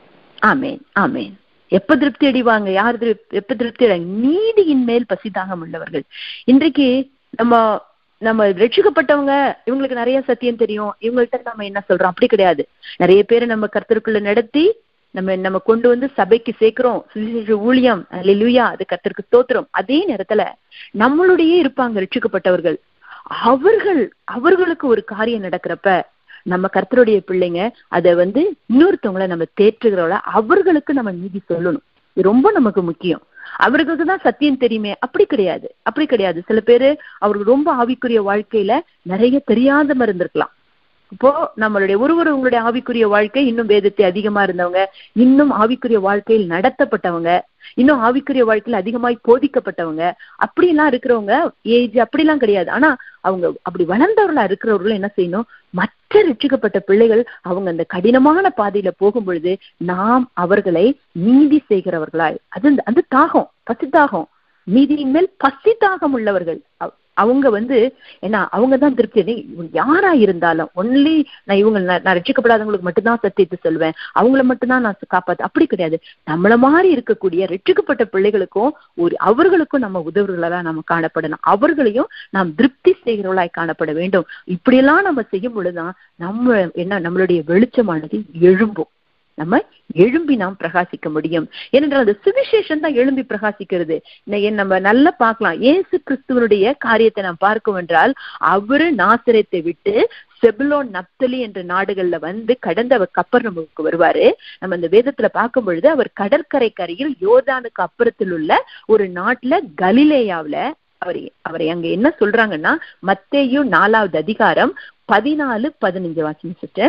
ஆமேன் ஆமேன் எப்ப திருப்தி அடைவாங்க யார் எப்ப திருப்தி அடை நீதியின் மேல் பசிதாகம் உள்ளவர்கள் இன்றைக்கு நம்ம நம்ம ரட்சிக்கப்பட்டவங்க இவங்களுக்கு நிறைய சத்தியம் தெரியும் இவங்கள்ட்ட நம்ம என்ன சொல்றோம் அப்படி கிடையாது நிறைய பேரை நம்ம கர்த்தருக்குள்ள நடத்தி நம்ம நம்ம கொண்டு வந்து சபைக்கு சேர்க்கிறோம் சுவிசேஷ ஊழியம் லுயா அது கர்த்தருக்கு ஸ்தோத்திரம் அதே நேரத்துல நம்மளுடைய இருப்பாங்க ரட்சிக்கப்பட்டவர்கள் அவர்கள் அவர்களுக்கு ஒரு காரியம் நடக்கிறப்ப நம்ம கர்த்தருடைய பிள்ளைங்க அதை வந்து இன்னொருத்தவங்களை நம்ம தேற்றுகிறவள அவர்களுக்கு நம்ம நீதி சொல்லணும் இது ரொம்ப நமக்கு முக்கியம் அவர்களுக்கு தான் சத்தியம் தெரியுமே அப்படி கிடையாது அப்படி கிடையாது சில பேரு அவருக்கு ரொம்ப ஆவிக்குரிய வாழ்க்கையில நிறைய தெரியாத இருந்திருக்கலாம் இப்போ நம்மளுடைய ஒருவர் உங்களுடைய ஆவிக்குரிய வாழ்க்கை இன்னும் வேதத்தை அதிகமா இருந்தவங்க இன்னும் ஆவிக்குரிய வாழ்க்கையில் நடத்தப்பட்டவங்க இன்னும் ஆவிக்குரிய வாழ்க்கையில் அதிகமாய் போதிக்கப்பட்டவங்க அப்படிலாம் இருக்கிறவங்க ஏஜ் அப்படிலாம் கிடையாது ஆனா அவங்க அப்படி வளர்ந்தவர்களா இருக்கிறவர்களும் என்ன செய்யணும் மற்ற ரட்சிக்கப்பட்ட பிள்ளைகள் அவங்க அந்த கடினமான பாதையில போகும் பொழுது நாம் அவர்களை நீதி செய்கிறவர்களாய் அது அது தாகம் பசி தாகம் நீதியின் மேல் பசி தாகம் உள்ளவர்கள் அவங்க வந்து ஏன்னா அவங்க தான் திருப்தி யாரா இருந்தாலும் ஒன்லி நான் இவங்க நான் ரட்சிக்கப்படாதவங்களுக்கு மட்டும்தான் சத்தியத்தை சொல்லுவேன் அவங்கள மட்டும்தான் நான் காப்பாத்து அப்படி கிடையாது நம்மள மாதிரி இருக்கக்கூடிய ரட்சிக்கப்பட்ட பிள்ளைகளுக்கும் ஒரு அவர்களுக்கும் நம்ம உதவுகளா நம்ம காணப்படணும் அவர்களையும் நாம் திருப்தி செய்கிறவர்களாய் காணப்பட வேண்டும் இப்படியெல்லாம் நம்ம செய்யும் பொழுதுதான் நம்ம என்ன நம்மளுடைய வெளிச்சமானது எழும்பும் நம்ம எழும்பி நாம் பிரகாசிக்க முடியும் ஏனென்றால் அந்த சுவிசேஷம் தான் எழும்பி பிரகாசிக்கிறது நம்ம நல்லா பார்க்கலாம் ஏசு கிறிஸ்துவனுடைய காரியத்தை நாம் பார்க்கும் என்றால் அவரு நாசிரத்தை விட்டு செபுலோன் நப்தலி என்ற நாடுகள்ல வந்து கடந்து அவர் கப்பர்நமுக்கு வருவாரு நம்ம இந்த வேதத்துல பார்க்கும் பொழுது அவர் கடற்கரை கரையில் யோர்தானுக்கு அப்புறத்தில் உள்ள ஒரு நாட்டுல கலிலேயாவுல அவர் அவரை அங்க என்ன சொல்றாங்கன்னா மத்தேயும் நாலாவது அதிகாரம் பதினாலு பதினஞ்சு வாக்கியம் சிஸ்டர்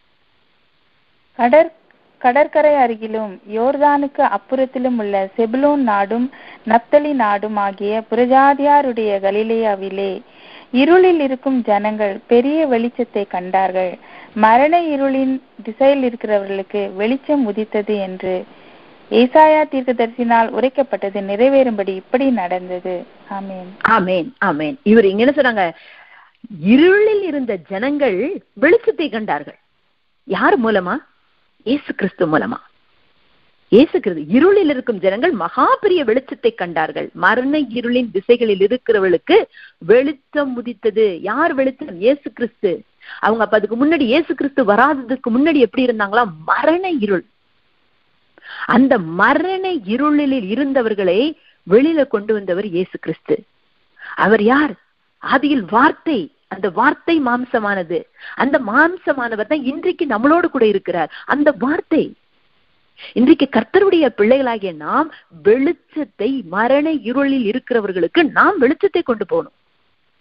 கடற் கடற்கரை அருகிலும் யோர்தானுக்கு அப்புறத்திலும் உள்ள செபுலோன் நாடும் நப்தலி நாடும் ஆகிய புரஜாதியாருடைய கலிலேயாவிலே இருளில் இருக்கும் ஜனங்கள் பெரிய வெளிச்சத்தை கண்டார்கள் மரண இருளின் திசையில் இருக்கிறவர்களுக்கு வெளிச்சம் உதித்தது என்று ஏசாயா தீர்க்கதரிசினால் உரைக்கப்பட்டது நிறைவேறும்படி இப்படி நடந்தது ஆமேன் ஆமேன் ஆமேன் இவர் இங்க என்ன சொன்னாங்க இருளில் இருந்த ஜனங்கள் வெளிச்சத்தை கண்டார்கள் யார் மூலமா இயேசு கிறிஸ்து மூலமா இயேசு கிறிஸ்து இருளில் இருக்கும் ஜனங்கள் மகா பெரிய வெளிச்சத்தை கண்டார்கள் மரண இருளின் திசைகளில் இருக்கிறவர்களுக்கு வெளிச்சம் முதித்தது யார் வெளிச்சம் இயேசு கிறிஸ்து அவங்க அப்ப அதுக்கு முன்னாடி இயேசு கிறிஸ்து வராததுக்கு முன்னாடி எப்படி இருந்தாங்களா மரண இருள் அந்த மரண இருளில் இருந்தவர்களை வெளியில கொண்டு வந்தவர் இயேசு கிறிஸ்து அவர் யார் ஆதியில் வார்த்தை அந்த வார்த்தை மாம்சமானது அந்த மாம்சமானவர் தான் இன்றைக்கு நம்மளோடு கூட இருக்கிறார் அந்த வார்த்தை இன்றைக்கு கர்த்தருடைய பிள்ளைகளாகிய நாம் வெளிச்சத்தை மரண இருளில் இருக்கிறவர்களுக்கு நாம் வெளிச்சத்தை கொண்டு போகணும்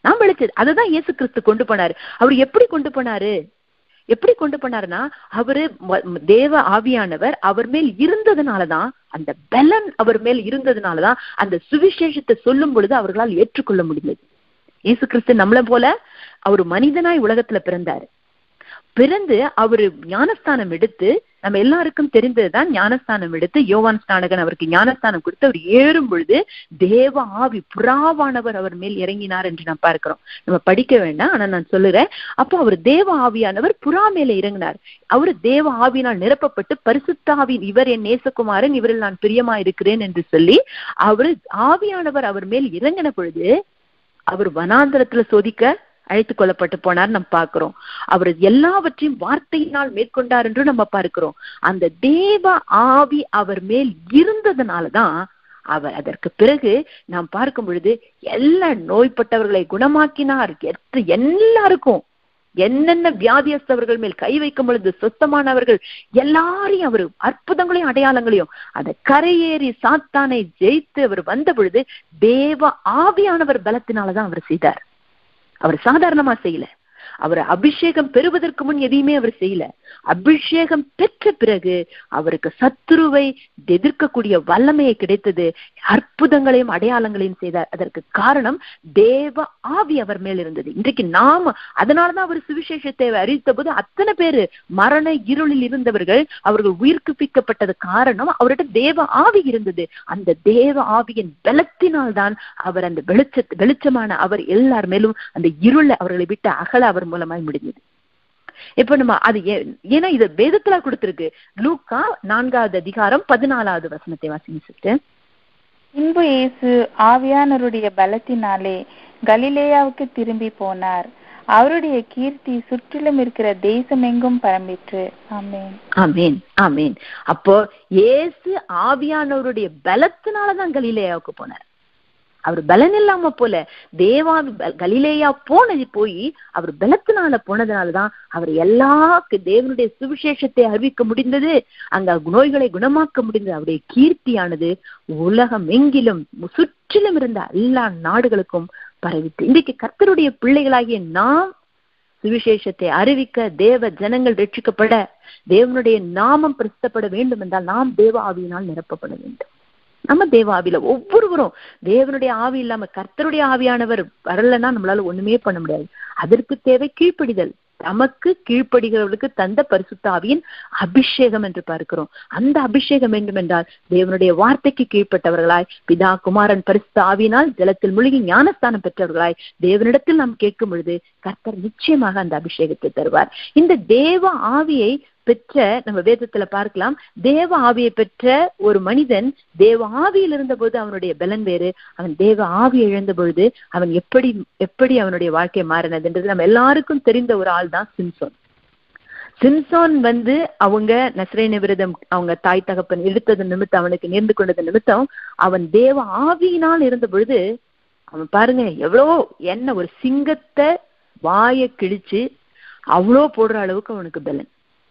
நான் வெளிச்சது அதுதான் இயேசு கிறிஸ்து கொண்டு போனாரு அவர் எப்படி கொண்டு போனாரு எப்படி கொண்டு போனாருன்னா அவரு ம- ம- தேவ ஆவியானவர் அவர் மேல் இருந்ததுனாலதான் அந்த பலன் அவர் மேல் இருந்ததுனாலதான் அந்த சுவிசேஷத்தை சொல்லும் பொழுது அவர்களால் ஏற்றுக்கொள்ள முடிந்தது இயேசு கிறிஸ்து நம்மள போல அவர் மனிதனாய் உலகத்துல பிறந்தாரு பிறந்து அவரு ஞானஸ்தானம் எடுத்து நம்ம எல்லாருக்கும் தெரிந்ததுதான் ஞானஸ்தானம் எடுத்து யோவான் ஸ்நானகன் அவருக்கு ஞானஸ்தானம் கொடுத்து அவர் ஏறும் பொழுது தேவ ஆவி புறாவானவர் அவர் மேல் இறங்கினார் என்று நாம் பார்க்கிறோம் நம்ம படிக்க வேண்டாம் ஆனா நான் சொல்லுறேன் அப்போ அவர் தேவ ஆவியானவர் புறா மேல இறங்கினார் அவர் தேவ ஆவியினால் நிரப்பப்பட்டு பரிசுத்தாவின் இவர் என் நேசகுமாரன் இவரில் நான் பிரியமா இருக்கிறேன் என்று சொல்லி அவரு ஆவியானவர் அவர் மேல் இறங்கின பொழுது அவர் வனாந்தரத்துல சோதிக்க அழைத்து கொள்ளப்பட்டு போனார் நம்ம பார்க்கிறோம் அவர் எல்லாவற்றையும் வார்த்தையினால் மேற்கொண்டார் என்று நம்ம பார்க்கிறோம் அந்த தேவ ஆவி அவர் மேல் இருந்ததுனாலதான் அவர் அதற்கு பிறகு நாம் பார்க்கும் பொழுது எல்லா நோய்பட்டவர்களை குணமாக்கினார் எத்த எல்லாருக்கும் என்னென்ன வியாதியஸ்தவர்கள் மேல் கை வைக்கும் பொழுது சொத்தமானவர்கள் எல்லாரையும் அவர் அற்புதங்களையும் அடையாளங்களையும் அதை கரையேறி சாத்தானை ஜெயித்து அவர் வந்த பொழுது தேவ ஆவியானவர் பலத்தினாலதான் அவர் செய்தார் அவர் சாதாரணமா செய்யல அவர் அபிஷேகம் பெறுவதற்கு முன் எதையுமே அவர் செய்யல அபிஷேகம் பெற்ற பிறகு அவருக்கு சத்துருவை எதிர்க்கக்கூடிய வல்லமையை கிடைத்தது அற்புதங்களையும் அடையாளங்களையும் செய்தார் அதற்கு காரணம் தேவ ஆவி அவர் மேல் இருந்தது இன்றைக்கு நாம அதனாலதான் அவர் சுவிசேஷத்தை அறிவித்த போது அத்தனை பேரு மரண இருளில் இருந்தவர்கள் அவர்கள் உயிர்ப்பிக்கப்பட்டது காரணம் அவர்கிட்ட தேவ ஆவி இருந்தது அந்த தேவ ஆவியின் பலத்தினால் தான் அவர் அந்த வெளிச்ச வெளிச்சமான அவர் எல்லார் மேலும் அந்த இருளை அவர்களை விட்டு அகல அவர் மூலமாய் முடிஞ்சது இப்ப நம்ம அது ஏ- ஏன்னா இது வேதத்துல கொடுத்திருக்கு லூக்கா நான்காவது அதிகாரம் பதினாலாவது வசனத்தை வாசிங்க சிஸ்டர் பின்பு இயேசு ஆவியானவருடைய பலத்தினாலே கலிலேயாவுக்கு திரும்பி போனார் அவருடைய கீர்த்தி சுற்றிலும் இருக்கிற தேசமெங்கும் பரம்பிற்று ஆமென் ஆமேன் ஆமேன் அப்போ இயேசு ஆவியானவருடைய பலத்தினாலதான் கலிலேயாவுக்கு போனார் அவர் பலன் இல்லாம போல தேவாவி ப- கலிலேயா போனது போய் அவர் பலத்தினால போனதுனாலதான் அவர் எல்லா தேவனுடைய சுவிசேஷத்தை அறிவிக்க முடிந்தது அங்க நோய்களை குணமாக்க முடிந்தது அவருடைய கீர்த்தியானது உலகம் எங்கிலும் சுற்றிலும் இருந்த எல்லா நாடுகளுக்கும் பரவிட்டு இன்றைக்கு கர்த்தருடைய பிள்ளைகளாகிய நாம் சுவிசேஷத்தை அறிவிக்க தேவ ஜனங்கள் ரட்சிக்கப்பட தேவனுடைய நாமம் பிரசித்தப்பட வேண்டும் என்றால் நாம் தேவ ஆவியினால் நிரப்பப்பட வேண்டும் நம்ம தேவ ஆவியில ஒவ்வொருவரும் தேவனுடைய ஆவி இல்லாம கர்த்தருடைய ஆவியானவர் வரலன்னா நம்மளால ஒண்ணுமே பண்ண முடியாது அதற்கு தேவை கீழ்ப்படிதல் நமக்கு கீழ்ப்படுகிறவர்களுக்கு தந்த பரிசுத்த ஆவியின் அபிஷேகம் என்று பார்க்கிறோம் அந்த அபிஷேகம் வேண்டும் என்றால் தேவனுடைய வார்த்தைக்கு கீழ்ப்பட்டவர்களாய் பிதா குமாரன் பரிசுத்த ஆவியினால் ஜலத்தில் முழுகி ஞானஸ்தானம் பெற்றவர்களாய் தேவனிடத்தில் நாம் கேட்கும் பொழுது கர்த்தர் நிச்சயமாக அந்த அபிஷேகத்தை தருவார் இந்த தேவ ஆவியை பெற்ற நம்ம வேதத்துல பார்க்கலாம் தேவ ஆவியை பெற்ற ஒரு மனிதன் தேவ ஆவியில் இருந்த போது அவனுடைய பலன் வேறு அவன் தேவ ஆவி இழந்த பொழுது அவன் எப்படி எப்படி அவனுடைய வாழ்க்கை மாறினதுன்றது நம்ம எல்லாருக்கும் தெரிந்த ஒரு ஆள் தான் சிம்சோன் சிம்சோன் வந்து அவங்க நசரேன விரதம் அவங்க தாய் தகப்பன் எடுத்தது நிமித்தம் அவனுக்கு நேர்ந்து கொண்டது நிமித்தம் அவன் தேவ ஆவியினால் இருந்த பொழுது அவன் பாருங்க எவ்வளோ என்ன ஒரு சிங்கத்தை வாயை கிழிச்சு அவ்வளோ போடுற அளவுக்கு அவனுக்கு பலன்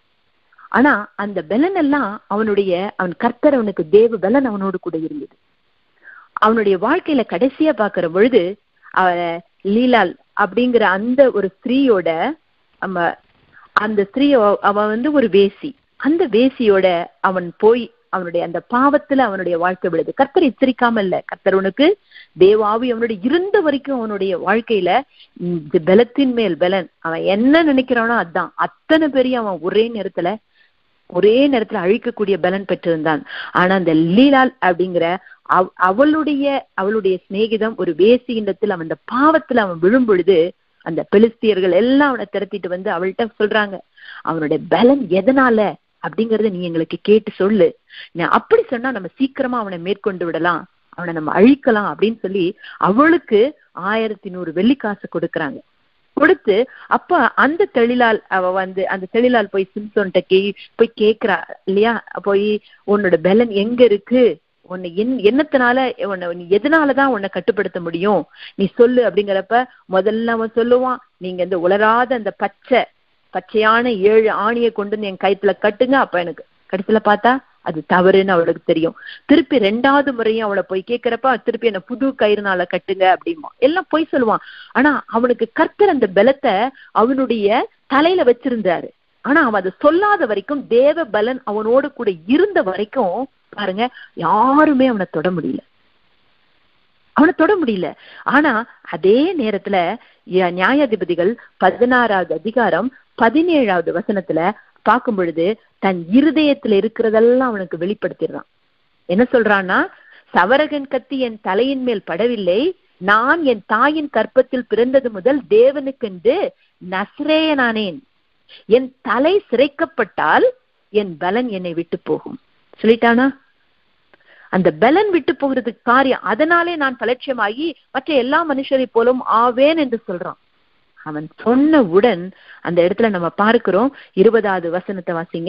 ஆனா அந்த பலன் எல்லாம் அவனுடைய அவன் கர்த்தர் அவனுக்கு தேவ பலன் அவனோடு கூட இருந்தது அவனுடைய வாழ்க்கையில கடைசியா பாக்குற பொழுது அவ லீலால் அப்படிங்கிற அந்த ஒரு ஸ்திரீயோட நம்ம அந்த ஸ்திரீ அவன் வந்து ஒரு வேசி அந்த வேசியோட அவன் போய் அவனுடைய அந்த பாவத்துல அவனுடைய வாழ்க்கை விழுது கர்த்தர் எச்சரிக்காம இல்ல கர்த்தர் உனக்கு தேவாவி அவனுடைய இருந்த வரைக்கும் அவனுடைய வாழ்க்கையில இந்த பலத்தின் மேல் பலன் அவன் என்ன நினைக்கிறானோ அதான் அத்தனை பேரையும் அவன் ஒரே நேரத்துல ஒரே நேரத்துல அழிக்கக்கூடிய பலன் பெற்றிருந்தான் ஆனா அந்த லீலால் அப்படிங்கிற அவ அவளுடைய அவளுடைய சிநேகிதம் ஒரு வேசியிடத்தில் அவன் அந்த பாவத்துல அவன் விழும் பொழுது அந்த பெலிஸ்தியர்கள் எல்லாம் அவனை திரட்டிட்டு வந்து அவள்கிட்ட சொல்றாங்க அவனுடைய பலன் எதனால அப்படிங்கறத நீ எங்களுக்கு கேட்டு சொல்லு நான் அப்படி சொன்னா நம்ம சீக்கிரமா அவனை மேற்கொண்டு விடலாம் அவனை நம்ம அழிக்கலாம் அப்படின்னு சொல்லி அவளுக்கு ஆயிரத்தி நூறு வெள்ளிக்காசு கொடுக்கறாங்க கொடுத்து அப்ப அந்த தெளிலால் அவ வந்து அந்த தெளிலால் போய் சிம்சோன்ட்ட கே போய் கேக்குறா இல்லையா போய் உன்னோட பலன் எங்க இருக்கு உன்னை என் என்னத்தினால உன்னை நீ எதனாலதான் உன்னை கட்டுப்படுத்த முடியும் நீ சொல்லு அப்படிங்கிறப்ப முதல்ல அவன் சொல்லுவான் நீங்க இந்த உலராத அந்த பச்சை பச்சையான ஏழு ஆணியை கொண்டு வந்து என் கைத்துல கட்டுங்க அப்ப எனக்கு கடைசியில பார்த்தா அது தவறுன்னு அவளுக்கு தெரியும் திருப்பி ரெண்டாவது முறையும் அவளை போய் கேட்கிறப்ப திருப்பி என்ன புது கயிறுனால கட்டுங்க அப்படிமா எல்லாம் போய் சொல்லுவான் ஆனா அவனுக்கு கர்த்தர் அந்த பலத்தை அவனுடைய தலையில வச்சிருந்தாரு ஆனா அவன் அதை சொல்லாத வரைக்கும் தேவ பலன் அவனோடு கூட இருந்த வரைக்கும் பாருங்க யாருமே அவனை தொட முடியல அவனை தொட முடியல ஆனா அதே நேரத்துல நியாயாதிபதிகள் பதினாறாவது அதிகாரம் பதினேழாவது வசனத்துல பார்க்கும் பொழுது தன் இருதயத்துல இருக்கிறதெல்லாம் அவனுக்கு வெளிப்படுத்திடுறான் என்ன சொல்றான்னா சவரகன் கத்தி என் தலையின் மேல் படவில்லை நான் என் தாயின் கற்பத்தில் பிறந்தது முதல் தேவனுக்கென்று நஸ்ரேயனானேன் என் தலை சிரைக்கப்பட்டால் என் பலன் என்னை விட்டு போகும் சொல்லிட்டானா அந்த பலன் விட்டு போகிறதுக்கு காரியம் அதனாலே நான் பலட்சியமாகி மற்ற எல்லா மனுஷரை போலும் ஆவேன் என்று சொல்றான் அவன் சொன்னவுடன் அந்த இடத்துல நம்ம பார்க்கிறோம் இருபதாவது வசனத்தை வாசிங்க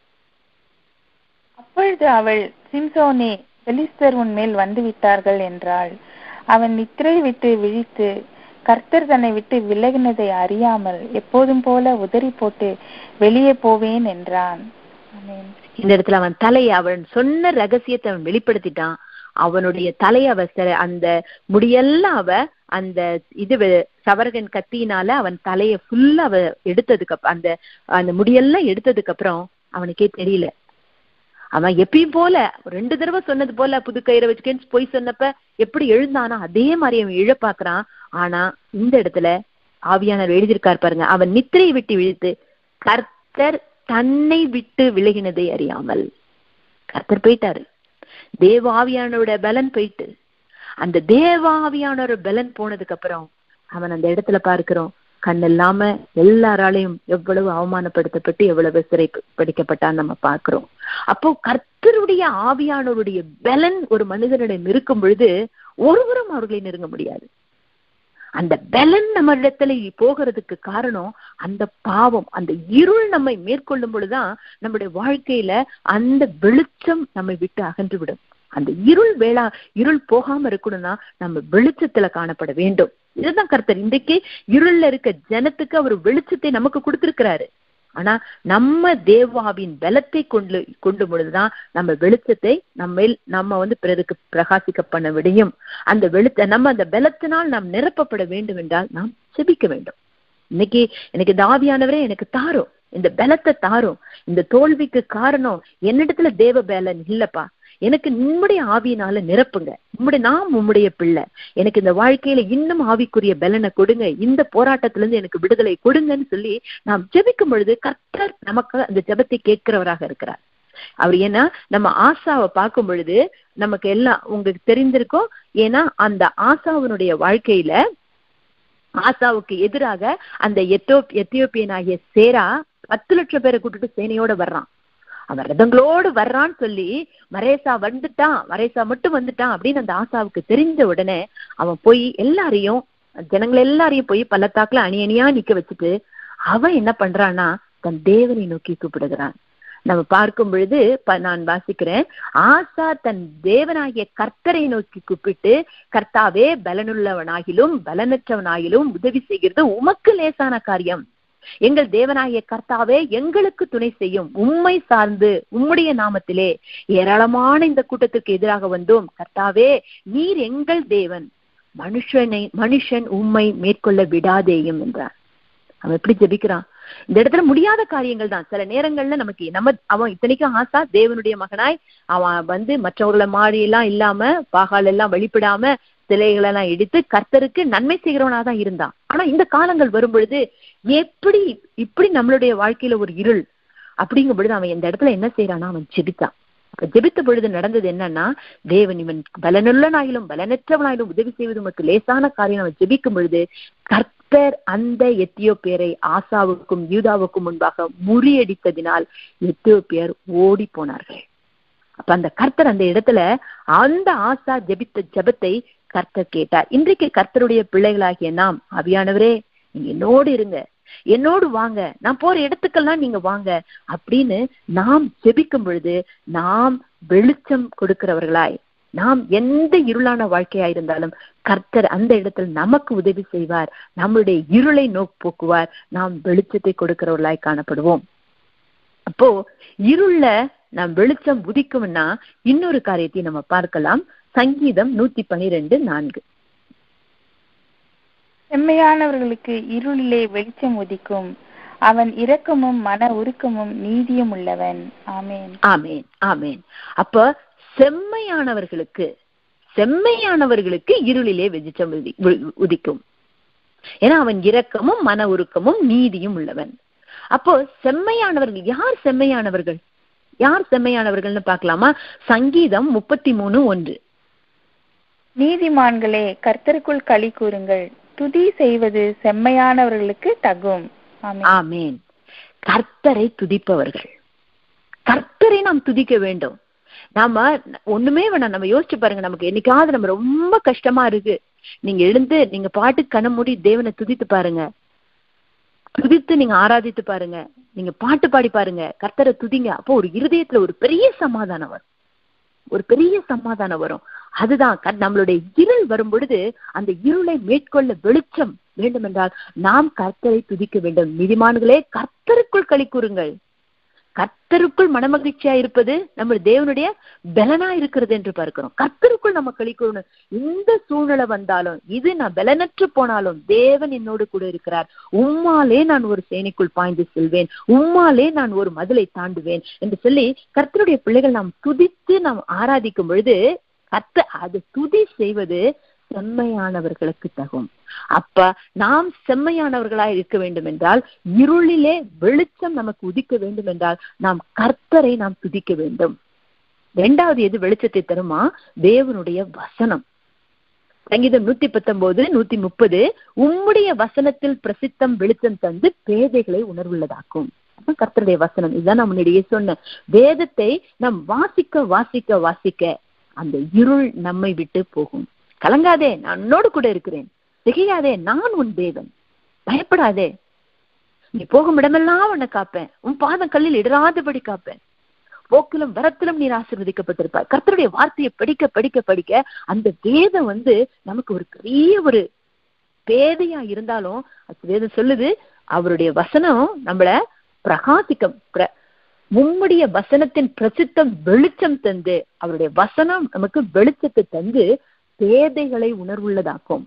அப்பொழுது அவள் சிம்சோனே பெலிஸ்தர் உன் மேல் வந்து விட்டார்கள் என்றாள் அவன் நித்திரை விட்டு விழித்து கர்த்தர் தன்னை விட்டு விலகினதை அறியாமல் எப்போதும் போல உதறி போட்டு வெளியே போவேன் என்றான் இந்த இடத்துல அவன் தலையை அவன் சொன்ன ரகசியத்தை அவன் வெளிப்படுத்திட்டான் அவனுடைய தலைய அவ அந்த முடியெல்லாம் அவ அந்த இது சவரகன் கத்தினால அவன் தலைய ஃபுல்லா அவ எடுத்ததுக்கு அந்த அந்த முடியெல்லாம் எடுத்ததுக்கு அப்புறம் அவனுக்கே தெரியல அவன் எப்பயும் போல ரெண்டு தடவை சொன்னது போல புது கயிறை வச்சுக்கேன்னு போய் சொன்னப்ப எப்படி எழுந்தானோ அதே மாதிரி அவன் இழ பாக்குறான் ஆனா இந்த இடத்துல ஆவியானவர் எழுதியிருக்கார் பாருங்க அவன் நித்திரை விட்டு விழித்து கர்த்தர் தன்னை விட்டு விலகினதை அறியாமல் கர்த்தர் போயிட்டாரு தேவ ஆவியானோட பலன் போயிட்டு அந்த தேவ ஆவியானோட பலன் போனதுக்கு அப்புறம் அவன் அந்த இடத்துல பார்க்கிறோம் கண் இல்லாம எல்லாராலையும் எவ்வளவு அவமானப்படுத்தப்பட்டு எவ்வளவு சிறை படிக்கப்பட்டான்னு நம்ம பார்க்கிறோம் அப்போ கர்த்தருடைய ஆவியானவருடைய பலன் ஒரு மனிதனிடம் இருக்கும் பொழுது ஒருவரும் அவர்களை நெருங்க முடியாது அந்த பலன் நம்ம இடத்துல போகிறதுக்கு காரணம் அந்த பாவம் அந்த இருள் நம்மை மேற்கொள்ளும் பொழுதுதான் நம்முடைய வாழ்க்கையில அந்த வெளிச்சம் நம்மை விட்டு அகன்று விடும் அந்த இருள் வேளா இருள் போகாம இருக்கணும்னா நம்ம வெளிச்சத்துல காணப்பட வேண்டும் இதுதான் கர்த்தர் இன்றைக்கு இருள்ல இருக்க ஜனத்துக்கு அவர் வெளிச்சத்தை நமக்கு கொடுத்திருக்கிறாரு ஆனா நம்ம தேவாவின் பலத்தை கொண்டு கொண்டு பொழுதுதான் நம்ம வெளிச்சத்தை நம்ம நம்ம வந்து பிறருக்கு பிரகாசிக்க பண்ண விடையும் அந்த வெளிச்ச நம்ம அந்த பலத்தினால் நாம் நிரப்பப்பட வேண்டும் என்றால் நாம் செபிக்க வேண்டும் இன்னைக்கு எனக்கு தாவியானவரே எனக்கு தாரும் இந்த பலத்தை தாரும் இந்த தோல்விக்கு காரணம் என்னிடத்துல தேவ பலன் இல்லப்பா எனக்கு உம்முடைய ஆவியினால நிரப்புங்க உம்முடைய நாம் உம்முடைய பிள்ளை எனக்கு இந்த வாழ்க்கையில இன்னும் ஆவிக்குரிய பலனை கொடுங்க இந்த போராட்டத்துல இருந்து எனக்கு விடுதலை கொடுங்கன்னு சொல்லி நாம் ஜெபிக்கும் பொழுது கர்த்தர் நமக்கு அந்த ஜெபத்தை கேட்கிறவராக இருக்கிறார் அவர் ஏன்னா நம்ம ஆசாவை பார்க்கும் பொழுது நமக்கு எல்லாம் உங்களுக்கு தெரிந்திருக்கும் ஏன்னா அந்த ஆசாவனுடைய வாழ்க்கையில ஆசாவுக்கு எதிராக அந்த எத்தோ எத்தியோப்பியன் ஆகிய சேரா பத்து லட்சம் பேரை கூட்டிட்டு சேனையோட வர்றான் அவன் ரதங்களோடு வர்றான்னு சொல்லி மரேசா வந்துட்டான் மரேசா மட்டும் வந்துட்டான் அப்படின்னு அந்த ஆசாவுக்கு தெரிஞ்ச உடனே அவன் போய் எல்லாரையும் ஜனங்கள் எல்லாரையும் போய் பள்ளத்தாக்குல அணி அணியா நிக்க வச்சுட்டு அவன் என்ன பண்றான்னா தன் தேவனை நோக்கி கூப்பிடுகிறான் நம்ம பார்க்கும் பொழுது நான் வாசிக்கிறேன் ஆசா தன் தேவனாகிய கர்த்தரை நோக்கி கூப்பிட்டு கர்த்தாவே பலனுள்ளவனாகிலும் பலனற்றவனாகிலும் உதவி செய்கிறது உமக்கு லேசான காரியம் எங்கள் தேவனாகிய கர்த்தாவே எங்களுக்கு துணை செய்யும் உம்மை சார்ந்து உம்முடைய நாமத்திலே ஏராளமான இந்த கூட்டத்திற்கு எதிராக வந்தோம் கர்த்தாவே நீர் எங்கள் தேவன் மனுஷனை மனுஷன் உம்மை மேற்கொள்ள விடாதேயும் என்றார் அவன் எப்படி ஜெபிக்கிறான் இந்த இடத்துல முடியாத காரியங்கள் தான் சில நேரங்கள்ல நமக்கு நம்ம அவன் இத்தனைக்கும் ஆசா தேவனுடைய மகனாய் அவன் வந்து மற்றவர்களை மாறி எல்லாம் இல்லாம பாகால் எல்லாம் வழிபடாம சிலைகளை எல்லாம் எடுத்து கர்த்தருக்கு நன்மை செய்கிறவனா தான் இருந்தான் ஆனா இந்த காலங்கள் வரும் பொழுது எப்படி இப்படி நம்மளுடைய வாழ்க்கையில ஒரு இருள் அப்படிங்கும் பொழுது அவன் இந்த இடத்துல என்ன செய்யறான்னா அவன் ஜெபித்தான் அப்ப ஜெபித்த பொழுது நடந்தது என்னன்னா தேவன் இவன் பலனுள்ளனாயிலும் பலனற்றவனாயிலும் உதவி செய்வது உமக்கு லேசான காரியம் அவன் ஜெபிக்கும் பொழுது கர்த்தர் அந்த எத்தியோப்பியரை ஆசாவுக்கும் யூதாவுக்கும் முன்பாக முறியடித்ததினால் எத்தியோப்பியர் ஓடி போனார்கள் அப்ப அந்த கர்த்தர் அந்த இடத்துல அந்த ஆசா ஜெபித்த ஜெபத்தை கர்த்தர் கேட்டார் இன்றைக்கு கர்த்தருடைய பிள்ளைகளாகிய நாம் அவியானவரே நீங்க என்னோடு இருங்க என்னோடு வாங்க நான் போற இடத்துக்கெல்லாம் நீங்க வாங்க அப்படின்னு நாம் ஜெபிக்கும் பொழுது நாம் வெளிச்சம் கொடுக்கிறவர்களாய் நாம் எந்த இருளான வாழ்க்கையா இருந்தாலும் கர்த்தர் அந்த இடத்தில் நமக்கு உதவி செய்வார் நம்மளுடைய இருளை நோக்கி நாம் வெளிச்சத்தை கொடுக்கிறவர்களாய் காணப்படுவோம் அப்போ இருள்ல நாம் வெளிச்சம் உதிக்கும்னா இன்னொரு காரியத்தை நம்ம பார்க்கலாம் சங்கீதம் நூத்தி பனிரெண்டு நான்கு செம்மையானவர்களுக்கு இருளிலே வெளிச்சம் உதிக்கும் அவன் இரக்கமும் மன உருக்கமும் நீதியும் உள்ளவன் ஆமேன் ஆமேன் ஆமேன் அப்ப செம்மையானவர்களுக்கு செம்மையானவர்களுக்கு இருளிலே வெளிச்சம் உதி- உ- உதிக்கும் ஏன்னா அவன் இரக்கமும் மன உருக்கமும் நீதியும் உள்ளவன் அப்போ செம்மையானவர்கள் யார் செம்மையானவர்கள் யார் செம்மையானவர்கள்னு பார்க்கலாமா சங்கீதம் முப்பத்தி மூணு ஒன்று நீதிமான்களே கர்த்தருக்குள் களி கூறுங்கள் துதி செய்வது செம்மையானவர்களுக்கு தகும் ஆமென் ஆமேன் கர்த்தரை துதிப்பவர்கள் கர்த்தரை நாம் துதிக்க வேண்டும் நாம ஒண்ணுமே வேணாம் நம்ம யோசிச்சு பாருங்க நமக்கு என்னைக்காவது நம்ம ரொம்ப கஷ்டமா இருக்கு நீங்க எழுந்து நீங்க பாட்டு கண்ண மூடி தேவனை துதித்து பாருங்க துதித்து நீங்க ஆராதித்து பாருங்க நீங்க பாட்டு பாடி பாருங்க கர்த்தரை துதிங்க அப்போ ஒரு இருதயத்துல ஒரு பெரிய சமாதானம் வரும் ஒரு பெரிய சமாதானம் வரும் அதுதான் க- நம்மளுடைய இருள் வரும் பொழுது அந்த இருளை மேற்கொள்ள வெளிச்சம் வேண்டும் என்றால் நாம் கர்த்தரை துதிக்க வேண்டும் நீதிமான்களே கர்த்தருக்குள் களி கூறுங்கள் கர்த்தருக்குள் மனமகிழ்ச்சியா இருப்பது நம்ம தேவனுடைய பலனா இருக்கிறது என்று பார்க்கிறோம் கர்த்தருக்குள் நம்ம களி கூறணும் இந்த சூழ்நிலை வந்தாலும் இது நான் பலனற்று போனாலும் தேவன் என்னோடு கூட இருக்கிறார் உம்மாலே நான் ஒரு சேனைக்குள் பாய்ந்து செல்வேன் உம்மாலே நான் ஒரு மதிலை தாண்டுவேன் என்று சொல்லி கர்த்தருடைய பிள்ளைகள் நாம் துதித்து நாம் ஆராதிக்கும் பொழுது கர்த்த அது துதி செய்வது செம்மையானவர்களுக்கு தகும் அப்ப நாம் செம்மையானவர்களாய் இருக்க வேண்டும் என்றால் இருளிலே வெளிச்சம் நமக்கு உதிக்க வேண்டும் என்றால் நாம் கர்த்தரை நாம் துதிக்க வேண்டும் இரண்டாவது எது வெளிச்சத்தை தருமா தேவனுடைய வசனம் சங்கீதம் நூத்தி பத்தொன்பது நூத்தி முப்பது உம்முடைய வசனத்தில் பிரசித்தம் வெளிச்சம் தந்து பேதைகளை உணர்வுள்ளதாக்கும் அதான் கர்த்தருடைய வசனம் இதுதான் நான் முன்னாடியே சொன்னேன் வேதத்தை நாம் வாசிக்க வாசிக்க வாசிக்க அந்த இருள் நம்மை விட்டு போகும் கலங்காதே நான் உன்னோடு கூட இருக்கிறேன் திகையாதே நான் உன் தேவன் பயப்படாதே நீ போகும் இடமெல்லாம் உன்னை காப்பேன் உன் பாதம் கல்லில் இடராதபடி காப்பேன் போக்கிலும் வரத்திலும் நீர் ஆசீர்வதிக்கப்பட்டிருப்பாய் கர்த்தருடைய வார்த்தையை படிக்க படிக்க படிக்க அந்த வேதம் வந்து நமக்கு ஒரு பெரிய ஒரு பேதையா இருந்தாலும் அது வேதம் சொல்லுது அவருடைய வசனம் நம்மள பிரகாசிக்க பிர- உம்முடைய வசனத்தின் பிரசித்தம் வெளிச்சம் தந்து அவருடைய வசனம் நமக்கு வெளிச்சத்தை தந்து பேதைகளை உணர்வுள்ளதாக்கும்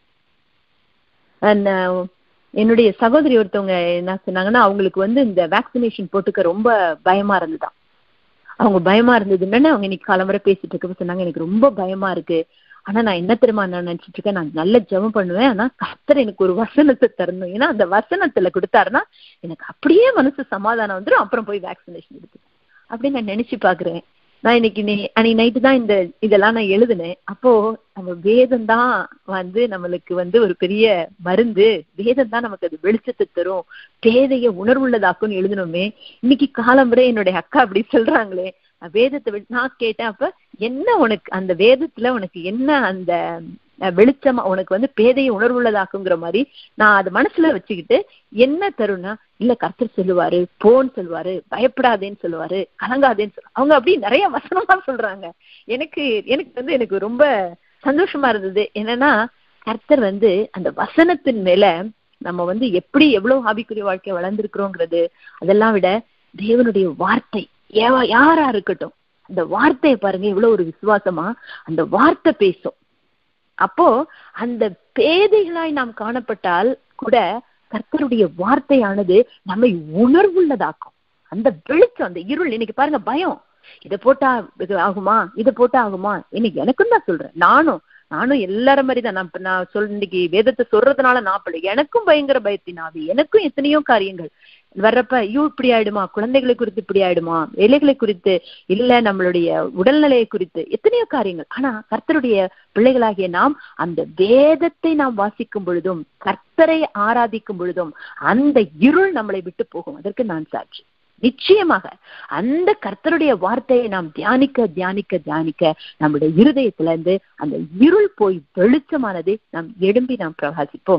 And, uh, என்னுடைய சகோதரி ஒருத்தவங்க என்ன சொன்னாங்கன்னா அவங்களுக்கு வந்து இந்த வேக்சினேஷன் போட்டுக்க ரொம்ப பயமா இருந்துதான் அவங்க பயமா இருந்ததுன்னு அவங்க இன்னைக்கு காலம்பரை பேசிட்டு இருக்கப்ப சொன்னாங்க எனக்கு ரொம்ப பயமா இருக்கு ஆனா நான் என்ன தெரியுமா நான் நினைச்சிட்டு இருக்கேன் நான் நல்ல ஜெபம் பண்ணுவேன் ஆனா கர்த்தர் எனக்கு ஒரு வசனத்தை தரணும் ஏன்னா அந்த வசனத்துல கொடுத்தாருன்னா எனக்கு அப்படியே மனசு சமாதானம் வந்துடும் அப்புறம் போய் வேக்சினேஷன் எடுத்து அப்படின்னு நான் நினைச்சு பாக்குறேன் நான் இன்னைக்கு நே- அன்னைக்கு நைட்டு தான் இந்த இதெல்லாம் நான் எழுதினேன் அப்போ நம்ம வேதம் தான் வந்து நம்மளுக்கு வந்து ஒரு பெரிய மருந்து வேதம் தான் நமக்கு அது வெளிச்சத்தை தரும் பேதைய உணர்வுள்ளதாக்கும்னு எழுதணுமே இன்னைக்கு காலம் வரை என்னுடைய அக்கா அப்படி சொல்றாங்களே நான் வேதத்தை விட்டு நான் கேட்டேன் அப்ப என்ன உனக்கு அந்த வேதத்துல உனக்கு என்ன அந்த அஹ், வெளிச்சமா உனக்கு வந்து பேதைய உணர்வுள்ளதாக்குங்கிற மாதிரி நான் அது மனசுல வச்சுக்கிட்டு என்ன தரும்னா இல்ல கர்த்தர் சொல்லுவாரு போன்னு சொல்லுவாரு பயப்படாதேன்னு சொல்லுவாரு கலங்காதேன்னு சொல்லுவாரு அவங்க அப்படி நிறைய வசனமா சொல்றாங்க எனக்கு எனக்கு வந்து எனக்கு ரொம்ப சந்தோஷமா இருந்தது என்னன்னா கர்த்தர் வந்து அந்த வசனத்தின் மேல நம்ம வந்து எப்படி எவ்வளவு ஆவிக்குரிய வாழ்க்கை வளர்ந்திருக்கிறோங்கிறது அதெல்லாம் விட தேவனுடைய வார்த்தை ஏவா- யாரா இருக்கட்டும் அந்த வார்த்தையை பாருங்க எவ்வளவு ஒரு விசுவாசமா அந்த வார்த்தை பேசும் அப்போ அந்த பேதைகளாய் நாம் காணப்பட்டால் கூட கர்த்தருடைய வார்த்தையானது நம்மை உணர்வுள்ளதாக்கும் அந்த வெளிச்சம் அந்த இருள் இன்னைக்கு பாருங்க பயம் இத போட்டா இது ஆகுமா இத போட்டா ஆகுமா இன்னைக்கு எனக்கும் தான் சொல்றேன் நானும் நானும் எல்லாரும் மாதிரி தான் நான் இப்ப நான் சொல் இன்னைக்கு வேதத்தை சொல்றதுனால நான் பல எனக்கும் பயங்கர பயத்தின் ஆவி எனக்கும் எத்தனையோ காரியங்கள் வர்றப்ப ஐயோ இப்படி ஆயிடுமா குழந்தைகளை குறித்து இப்படி ஆயிடுமா வேலைகளை குறித்து இல்ல நம்மளுடைய உடல்நிலையை குறித்து எத்தனையோ காரியங்கள் ஆனா கர்த்தருடைய பிள்ளைகளாகிய நாம் அந்த வேதத்தை நாம் வாசிக்கும் பொழுதும் கர்த்தரை ஆராதிக்கும் பொழுதும் அந்த இருள் நம்மளை விட்டு போகும் அதற்கு நான் சாட்சி நிச்சயமாக அந்த கர்த்தருடைய வார்த்தையை நாம் தியானிக்க தியானிக்க தியானிக்க நம்முடைய இருதயத்துல இருந்து அந்த இருள் போய் வெளிச்சமானதை நாம் எழும்பி நாம் பிரகாசிப்போம்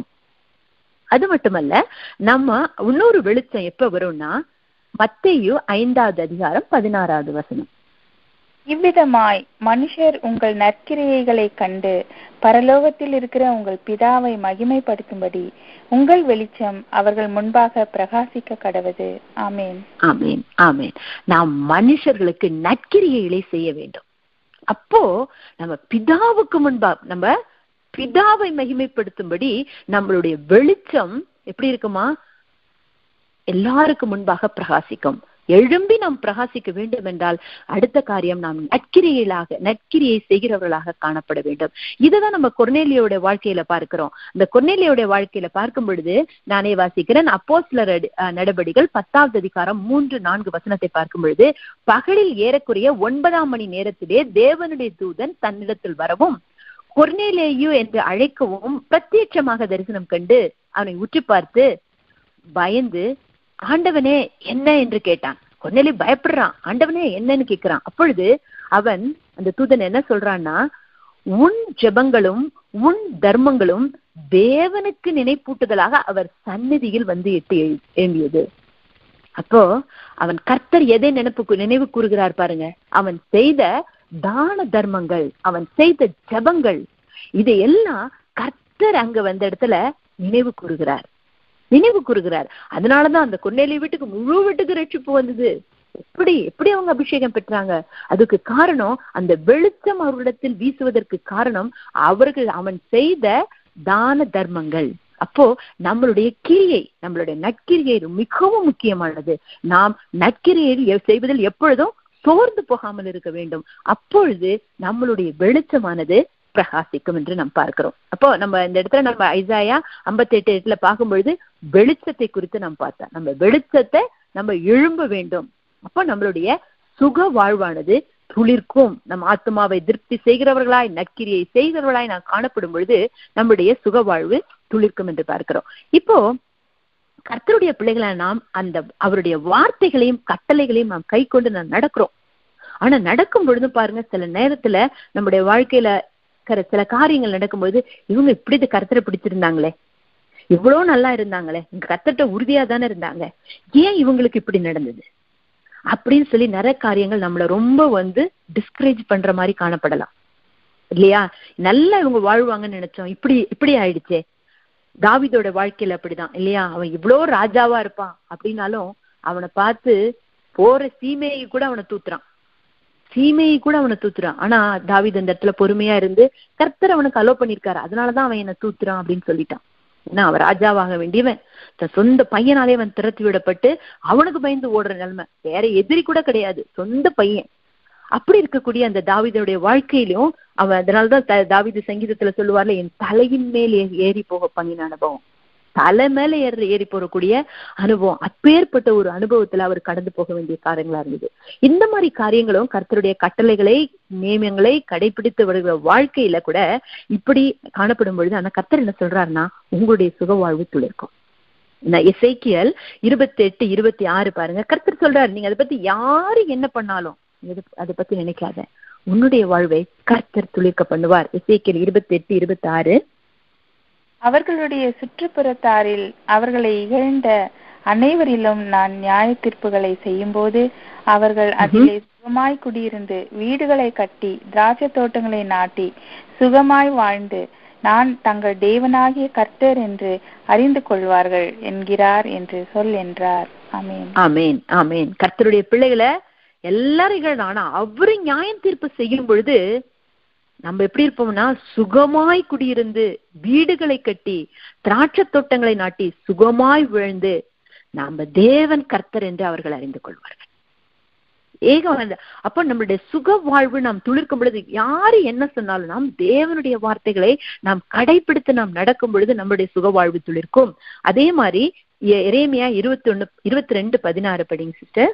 அது மட்டுமல்ல நம்ம இன்னொரு வெளிச்சம் எப்ப வரும்னா மத்தேயு ஐந்தாவது அதிகாரம் பதினாறாவது வசனம் இவ்விதமாய் மனுஷர் உங்கள் நற்கிரியைகளைக் கண்டு பரலோகத்தில் இருக்கிற உங்கள் பிதாவை மகிமைப்படுத்தும்படி உங்கள் வெளிச்சம் அவர்கள் முன்பாக பிரகாசிக்க கடவது ஆமேன் ஆமேன் ஆமேன் நாம் மனுஷர்களுக்கு நற்கிரியைகளை செய்ய வேண்டும் அப்போ நம்ம பிதாவுக்கு முன்பா நம்ம பிதாவை மகிமைப்படுத்தும்படி நம்மளுடைய வெளிச்சம் எப்படி இருக்குமா எல்லாருக்கும் முன்பாக பிரகாசிக்கும் எழும்பி நாம் பிரகாசிக்க வேண்டும் என்றால் அடுத்த காரியம் நாம் நற்கிரியைகளாக நற்கிரியை செய்கிறவர்களாக காணப்பட வேண்டும் இதுதான் நம்ம கொர்நேலியோட வாழ்க்கையில பார்க்கிறோம் இந்த கொர்நேலியோட வாழ்க்கையில பார்க்கும் பொழுது நானே வாசிக்கிறேன் அப்போ சில நடவடிகள் பத்தாவது அதிகாரம் மூன்று நான்கு வசனத்தை பார்க்கும் பொழுது பகலில் ஏறக்குறைய ஒன்பதாம் மணி நேரத்திலே தேவனுடைய தூதன் தன்னிடத்தில் வரவும் கொர்நேலேயு என்று அழைக்கவும் பிரத்யட்சமாக தரிசனம் கண்டு அவனை உற்று பார்த்து பயந்து ஆண்டவனே என்ன என்று கேட்டான் கொன்னேலி பயப்படுறான் ஆண்டவனே என்னன்னு கேட்கிறான் அப்பொழுது அவன் அந்த தூதன் என்ன சொல்றான்னா உன் ஜெபங்களும் உன் தர்மங்களும் தேவனுக்கு நினைப்பூட்டுதலாக அவர் சந்நிதியில் வந்து எட்டு எழும்பியது அப்போ அவன் கர்த்தர் எதை நினைப்பு நினைவு கூறுகிறார் பாருங்க அவன் செய்த தான தர்மங்கள் அவன் செய்த ஜபங்கள் இதையெல்லாம் கர்த்தர் அங்க வந்த இடத்துல நினைவு கூறுகிறார் நினைவு கூறுகிறார் அதனாலதான் அந்த கொன்னேலி வீட்டுக்கு முழு வீட்டுக்கு ரட்சிப்பு வந்தது எப்படி எப்படி அவங்க அபிஷேகம் பெற்றாங்க அதுக்கு காரணம் அந்த வெளிச்சம் அவர்களிடத்தில் வீசுவதற்கு காரணம் அவர்கள் அவன் செய்த தான தர்மங்கள் அப்போ நம்மளுடைய கிரியை நம்மளுடைய நற்கிரியை மிகவும் முக்கியமானது நாம் நற்கிரியை செய்வதில் எப்பொழுதும் சோர்ந்து போகாமல் இருக்க வேண்டும் அப்பொழுது நம்மளுடைய வெளிச்சமானது பிரகாசிக்கும் என்று நாம் பார்க்கிறோம் அப்போ நம்ம இந்த இடத்துல நம்ம ஐசாயா ஐம்பத்தி எட்டு எட்டுல பார்க்கும் பொழுது வெளிச்சத்தை குறித்து நாம் பார்த்தோம் நம்ம வெளிச்சத்தை நம்ம எழும்ப வேண்டும் அப்போ நம்மளுடைய சுக வாழ்வானது துளிர்க்கும் நம் ஆத்மாவை திருப்தி செய்கிறவர்களாய் நற்கிரியை செய்கிறவர்களாய் நாம் காணப்படும் பொழுது நம்முடைய சுக வாழ்வு துளிர்க்கும் என்று பார்க்கிறோம் இப்போ கர்த்தருடைய பிள்ளைகளை நாம் அந்த அவருடைய வார்த்தைகளையும் கட்டளைகளையும் நாம் கை கொண்டு நாம் நடக்கிறோம் ஆனா நடக்கும் பொழுது பாருங்க சில நேரத்துல நம்முடைய வாழ்க்கையில சில காரியங்கள் நடக்கும்போது இவங்க இப்படி இந்த கருத்தரை பிடிச்சிருந்தாங்களே இவ்வளவு நல்லா இருந்தாங்களே கத்தட்ட உறுதியா தானே இருந்தாங்க ஏன் இவங்களுக்கு இப்படி நடந்தது அப்படின்னு சொல்லி நிறைய காரியங்கள் நம்மள ரொம்ப வந்து டிஸ்கரேஜ் பண்ற மாதிரி காணப்படலாம் இல்லையா நல்லா இவங்க வாழ்வாங்கன்னு நினைச்சோம் இப்படி இப்படி ஆயிடுச்சே தாவிதோட வாழ்க்கையில அப்படிதான் இல்லையா அவன் இவ்வளோ ராஜாவா இருப்பான் அப்படின்னாலும் அவனை பார்த்து போற சீமையை கூட அவனை தூத்துறான் சீமையை கூட அவனை தூத்துறான் ஆனா தாவித் அந்த இடத்துல பொறுமையா இருந்து கர்த்தர் அவனுக்கு அலோ பண்ணிருக்காரு அதனாலதான் அவன் என்ன தூத்துறான் அப்படின்னு சொல்லிட்டான் ஏன்னா அவன் ராஜாவாக வேண்டியவன் தன் சொந்த பையனாலே அவன் திரத்தி விடப்பட்டு அவனுக்கு பயந்து ஓடுற நிலைமை வேற எதிரி கூட கிடையாது சொந்த பையன் அப்படி இருக்கக்கூடிய அந்த தாவிதனுடைய வாழ்க்கையிலும் அவன் அதனாலதான் தாவித சங்கீதத்துல சொல்லுவார்ல என் தலையின் மேல் ஏறி போக பண்ணின அனுபவம் தலை மேல ஏறி ஏறி போறக்கூடிய அனுபவம் அப்பேற்பட்ட ஒரு அனுபவத்துல அவர் கடந்து போக வேண்டிய காரியங்களா இருந்தது இந்த மாதிரி காரியங்களும் கர்த்தருடைய கட்டளைகளை நியமங்களை கடைபிடித்து வருகிற வாழ்க்கையில கூட இப்படி காணப்படும் பொழுது ஆனா கர்த்தர் என்ன சொல்றாருன்னா உங்களுடைய சுக வாழ்வு துளிர்க்கும் இசைக்கியல் இருபத்தி எட்டு இருபத்தி ஆறு பாருங்க கர்த்தர் சொல்றாரு நீங்க அதை பத்தி யாரு என்ன பண்ணாலும் அதை பத்தி நினைக்காத உன்னுடைய வாழ்வை கர்த்தர் துளிர்க்க பண்ணுவார் இசைக்கியல் இருபத்தி எட்டு இருபத்தி ஆறு அவர்களுடைய சுற்றுப்புறத்தாரில் அவர்களை இகழ்ந்த அனைவரிலும் நான் நியாய தீர்ப்புகளை செய்யும்போது அவர்கள் அதிலே சுகமாய் குடியிருந்து வீடுகளை கட்டி திராட்சை தோட்டங்களை நாட்டி சுகமாய் வாழ்ந்து நான் தங்கள் தேவனாகிய கர்த்தர் என்று அறிந்து கொள்வார்கள் என்கிறார் என்று சொல் என்றார் ஆமேன் ஆமேன் ஆமேன் கர்த்தருடைய பிள்ளைகளை எல்லாரும் ஆனா அவரு நியாயம் தீர்ப்பு செய்யும் பொழுது நம்ம எப்படி இருப்போம்னா சுகமாய் குடியிருந்து வீடுகளை கட்டி திராட்சை தோட்டங்களை நாட்டி சுகமாய் விழுந்து நாம தேவன் கர்த்தர் என்று அவர்கள் அறிந்து கொள்வார்கள் ஏகம் அந்த அப்ப நம்மளுடைய சுக வாழ்வு நாம் துளிர்க்கும் பொழுது யாரு என்ன சொன்னாலும் நாம் தேவனுடைய வார்த்தைகளை நாம் கடைபிடித்து நாம் நடக்கும் பொழுது நம்மளுடைய சுக வாழ்வு துளிர்க்கும் அதே மாதிரி எரேமியா இருபத்தி ஒண்ணு இருபத்தி ரெண்டு பதினாறு படிங்க சிஸ்டர்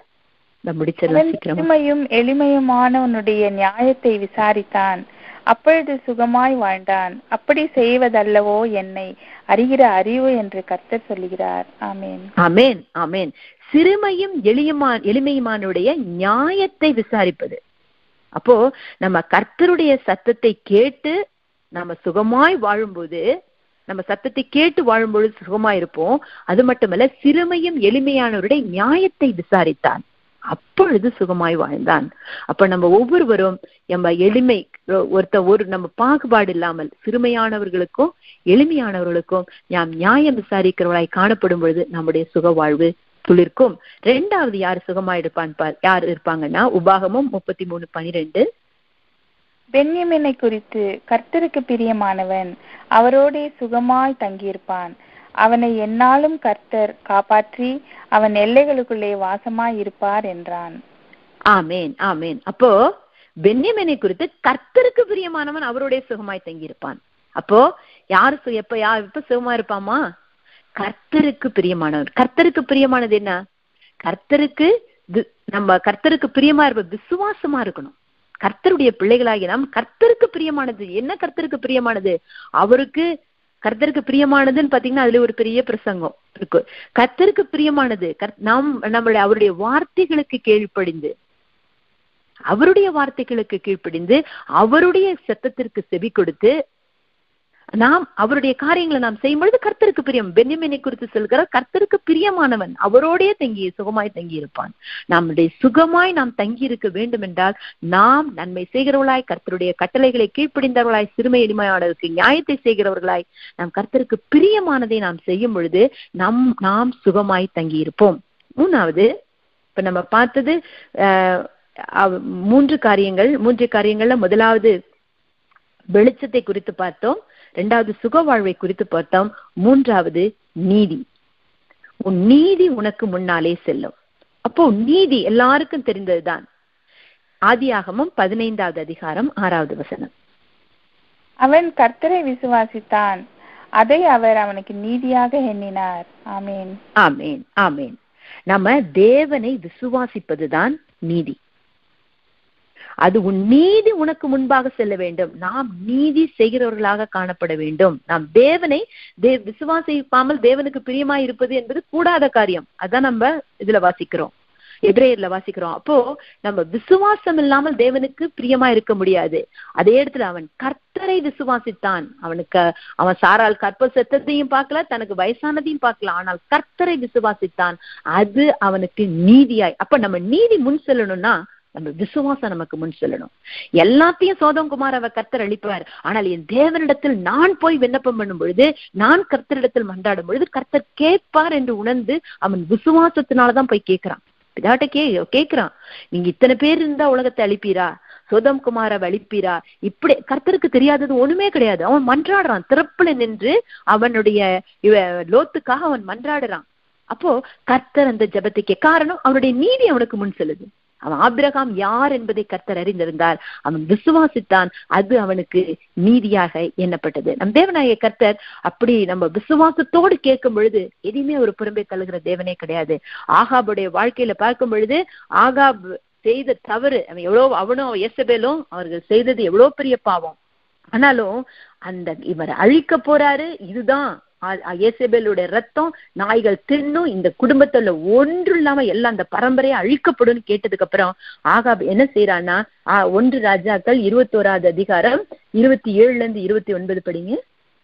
எளிமையும் எளிமையுமான உன்னுடைய நியாயத்தை விசாரித்தான் அப்பொழுது சுகமாய் வாழ்ந்தான் அப்படி செய்வதல்லவோ என்னை அறிகிற அறிவு என்று கர்த்தர் சொல்லுகிறார் ஆமேன் ஆமேன் ஆமேன் சிறுமையும் எளியமா எளிமையுமானுடைய நியாயத்தை விசாரிப்பது அப்போ நம்ம கர்த்தருடைய சத்தத்தை கேட்டு நம்ம சுகமாய் வாழும்போது நம்ம சத்தத்தை கேட்டு வாழும்பொழுது சுகமா இருப்போம் அது மட்டுமல்ல சிறுமையும் எளிமையானவருடைய நியாயத்தை விசாரித்தான் அப்பொழுது சுகமாய் வாழ்ந்தான் அப்ப நம்ம ஒவ்வொருவரும் நம்ம எளிமை ஒருத்த ஒரு நம்ம பாகுபாடு இல்லாமல் சிறுமையானவர்களுக்கும் எளிமையானவர்களுக்கும் நாம் நியாயம் விசாரிக்கிறவர்களாய் காணப்படும் பொழுது நம்முடைய சுக வாழ்வு துளிர்க்கும் ரெண்டாவது யார் சுகமாய் இருப்பான் பார் யார் இருப்பாங்கன்னா உபாகமும் முப்பத்தி மூணு பனிரெண்டு பென்யமினை குறித்து கர்த்தருக்கு பிரியமானவன் அவரோடே சுகமாய் தங்கியிருப்பான் அவனை என்னாலும் கர்த்தர் காப்பாற்றி அவன் எல்லைகளுக்குள்ளே வாசமாய் இருப்பார் என்றான் ஆமேன் ஆமேன் அப்போ பென்யமினை குறித்து கர்த்தருக்கு பிரியமானவன் அவருடைய சுகமாய் தங்கியிருப்பான் அப்போ யாரு சு- எப்ப யா எப்ப சுகமா இருப்பாமா கர்த்தருக்கு பிரியமானவன் கர்த்தருக்கு பிரியமானது என்ன கர்த்தருக்கு வி- நம்ம கர்த்தருக்கு பிரியமா இருப்ப விசுவாசமா இருக்கணும் கர்த்தருடைய பிள்ளைகளாகி நாம் கர்த்தருக்கு பிரியமானது என்ன கர்த்தருக்கு பிரியமானது அவருக்கு கர்த்தருக்கு பிரியமானதுன்னு பாத்தீங்கன்னா அதுல ஒரு பெரிய பிரசங்கம் இருக்கு கர்த்தருக்கு பிரியமானது கர்த்- நாம் நம்மளுடைய அவருடைய வார்த்தைகளுக்கு கீழ்ப்படிந்து அவருடைய வார்த்தைகளுக்கு கீழ்ப்படிந்து அவருடைய சத்தத்திற்கு செவி கொடுத்து நாம் அவருடைய காரியங்களை நாம் செய்யும் பொழுது கர்த்தருக்கு பிரியம் பென்யமினை குறித்து சொல்கிறார் கர்த்தருக்கு பிரியமானவன் அவரோடே தங்கி சுகமாய் தங்கி இருப்பான் நம்முடைய சுகமாய் நாம் தங்கி இருக்க வேண்டும் என்றால் நாம் நன்மை செய்கிறவர்களாய் கர்த்தருடைய கட்டளைகளை கீழ்ப்படிந்தவர்களாய் சிறுமை எளிமையானவருக்கு நியாயத்தை செய்கிறவர்களாய் நாம் கர்த்தருக்கு பிரியமானதை நாம் செய்யும் பொழுது நம் நாம் சுகமாய் தங்கி இருப்போம் மூணாவது இப்ப நம்ம பார்த்தது அஹ், அவ்- மூன்று காரியங்கள் மூன்று காரியங்கள்ல முதலாவது வெளிச்சத்தை குறித்து பார்த்தோம் இரண்டாவது சுக வாழ்வை குறித்து பார்த்தோம் மூன்றாவது நீதி உன் நீதி உனக்கு முன்னாலே செல்லும் அப்போ நீதி எல்லாருக்கும் தெரிந்ததுதான் ஆதியாகமம் பதினைந்தாவது அதிகாரம் ஆறாவது வசனம் அவன் கர்த்தரை விசுவாசித்தான் அதை அவர் அவனுக்கு நீதியாக எண்ணினார் ஆமேன் ஆமேன் ஆமேன் நம்ம தேவனை விசுவாசிப்பதுதான் நீதி அது உன் நீதி உனக்கு முன்பாக செல்ல வேண்டும் நாம் நீதி செய்கிறவர்களாக காணப்பட வேண்டும் நாம் தேவனை தே விசுவாசிப்பாமல் தேவனுக்கு பிரியமாய் இருப்பது என்பது கூடாத காரியம் அதான் நம்ம இதுல வாசிக்கிறோம் எபிரேயர்ல வாசிக்கிறோம் அப்போ நம்ம விசுவாசம் இல்லாமல் தேவனுக்கு பிரியமா இருக்க முடியாது அதே இடத்துல அவன் கர்த்தரை விசுவாசித்தான் அவனுக்கு அவன் சாரால் கற்ப சத்தத்தையும் பார்க்கல தனக்கு வயசானதையும் பார்க்கல ஆனால் கர்த்தரை விசுவாசித்தான் அது அவனுக்கு நீதியாய் அப்ப நம்ம நீதி முன் செல்லணும்னா நம்ம விசுவாசம் நமக்கு முன் செல்லணும் எல்லாத்தையும் சோதம் குமார் அவ கர்த்தர் அளிப்பார் ஆனால் என் தேவனிடத்தில் நான் போய் விண்ணப்பம் பண்ணும் பொழுது நான் கர்த்தரிடத்தில் மன்றாடும் பொழுது கர்த்தர் கேட்பார் என்று உணர்ந்து அவன் விசுவாசத்தினாலதான் போய் கேட்கிறான் பிதாட்ட கே கேட்கிறான் நீங்க இத்தனை பேர் இருந்தா உலகத்தை அழிப்பீரா சோதம் குமார அழிப்பீரா இப்படி கர்த்தருக்கு தெரியாதது ஒண்ணுமே கிடையாது அவன் மன்றாடுறான் திறப்புல நின்று அவனுடைய இவ லோத்துக்காக அவன் மன்றாடுறான் அப்போ கர்த்தர் அந்த ஜெபத்துக்கு காரணம் அவனுடைய நீதி அவனுக்கு முன் செல்லுது அவன் ஆபிரகாம் யார் என்பதை கர்த்தர் அறிந்திருந்தார் அவன் விசுவாசித்தான் அது அவனுக்கு நீதியாக எண்ணப்பட்டது நம் தேவனாய கர்த்தர் அப்படி நம்ம விசுவாசத்தோடு கேட்கும் பொழுது எதையுமே ஒரு புறம்பே தள்ளுகிற தேவனே கிடையாது ஆகாபுடைய வாழ்க்கையில பார்க்கும் பொழுது ஆகாப் செய்த தவறு அவன் எவ்வளவு அவனும் எசபேலும் அவர்கள் செய்தது எவ்வளவு பெரிய பாவம் ஆனாலும் அந்த இவர் அழிக்க போறாரு இதுதான் இயேசபேலுடைய ரத்தம் நாய்கள் தின்னும் இந்த குடும்பத்துல ஒன்று இல்லாம எல்லாம் அந்த பரம்பரையை அழிக்கப்படும் கேட்டதுக்கு அப்புறம் ஆகாப் என்ன செய்யறான்னா ஆஹ் ஒன்று ராஜாக்கள் இருபத்தோராவது அதிகாரம் இருபத்தி ஏழுல இருந்து இருபத்தி ஒன்பது படிங்க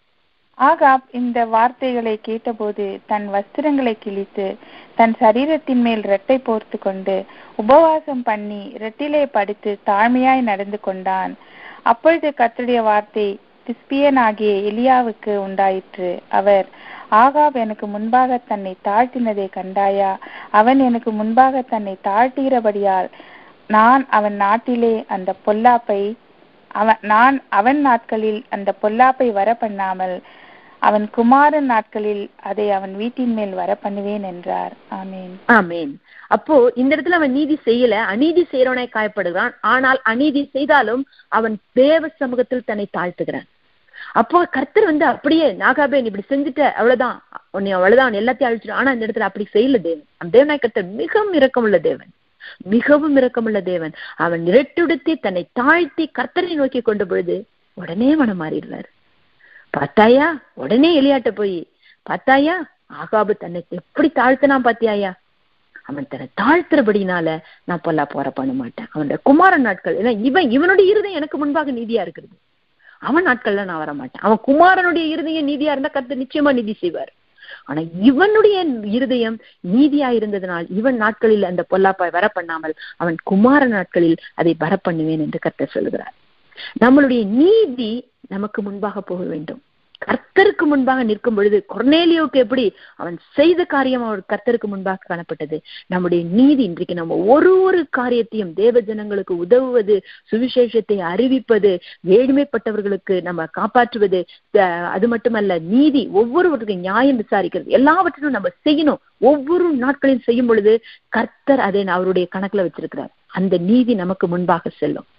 ஆகாப் இந்த வார்த்தைகளை கேட்டபோது தன் வஸ்திரங்களை கிழித்து தன் சரீரத்தின் மேல் ரெட்டை போர்த்து கொண்டு உபவாசம் பண்ணி ரெட்டிலே படுத்து தாழ்மையாய் நடந்து கொண்டான் அப்பொழுது கர்த்தருடைய வார்த்தை திஸ்பியனாகிய எலியாவுக்கு உண்டாயிற்று அவர் ஆகாப் எனக்கு முன்பாக தன்னை தாழ்த்தினதை கண்டாயா அவன் எனக்கு முன்பாக தன்னை தாழ்த்துகிறபடியால் நான் அவன் நாட்டிலே அந்த பொல்லாப்பை அவன் நான் அவன் நாட்களில் அந்த பொல்லாப்பை வர பண்ணாமல் அவன் குமாரன் நாட்களில் அதை அவன் வீட்டின் மேல் வர பண்ணுவேன் என்றார் ஆமேன் ஆமேன் அப்போ இந்த இடத்துல அவன் நீதி செய்யல அநீதி செய்யறவனாய் காயப்படுகிறான் ஆனால் அநீதி செய்தாலும் அவன் தேவ சமூகத்தில் தன்னை தாழ்த்துகிறான் அப்போ கர்த்தர் வந்து அப்படியே நாகாபே நீ இப்படி செஞ்சுட்ட அவ்வளவுதான் உன்னை அவ்வளவுதான் எல்லாத்தையும் அழிச்சிடும் ஆனா இந்த இடத்துல அப்படி செய்யல தேவன் அந்த தேவனாய் கர்த்தர் மிகவும் இரக்கமுள்ள தேவன் மிகவும் இரக்கமுள்ள தேவன் அவன் இரட்டுடுத்தி தன்னை தாழ்த்தி கர்த்தரை நோக்கி கொண்ட பொழுது உடனே மனம் மாறிடுறாரு பார்த்தாயா உடனே எலியாட்ட போய் பார்த்தாயா ஆகாபு தன்னை எப்படி தாழ்த்தினா பாத்தியாயா அவன் தன்னை தாழ்த்துறபடினால நான் பொல்லா போற பண்ண மாட்டேன் அவனோட குமாரன் நாட்கள் ஏன்னா இவன் இவனுடைய இருதயம் எனக்கு முன்பாக நீதியா இருக்கிறது அவன் நாட்கள்ல நான் வர மாட்டேன் அவன் குமாரனுடைய இருதயம் நீதியா இருந்தா கருத்து நிச்சயமா நீதி செய்வார் ஆனா இவனுடைய இருதயம் நீதியா இருந்ததனால் இவன் நாட்களில் அந்த பொல்லாப்பாய் வர பண்ணாமல் அவன் குமார நாட்களில் அதை வர பண்ணுவேன் என்று கர்த்தர் சொல்கிறார் நம்மளுடைய நீதி நமக்கு முன்பாக போக வேண்டும் கர்த்தருக்கு முன்பாக நிற்கும் பொழுது கொர்னேலியோவுக்கு எப்படி அவன் செய்த காரியம் அவர் கர்த்தருக்கு முன்பாக காணப்பட்டது நம்முடைய நீதி இன்றைக்கு நம்ம ஒரு ஒரு காரியத்தையும் தேவ ஜனங்களுக்கு உதவுவது சுவிசேஷத்தை அறிவிப்பது ஏழ்மைப்பட்டவர்களுக்கு நம்ம காப்பாற்றுவது அது மட்டுமல்ல நீதி ஒவ்வொருவருக்கும் நியாயம் விசாரிக்கிறது எல்லாவற்றிலும் நம்ம செய்யணும் ஒவ்வொரு நாட்களையும் செய்யும் பொழுது கர்த்தர் அதை அவருடைய கணக்குல வச்சிருக்கிறார் அந்த நீதி நமக்கு முன்பாக செல்லும்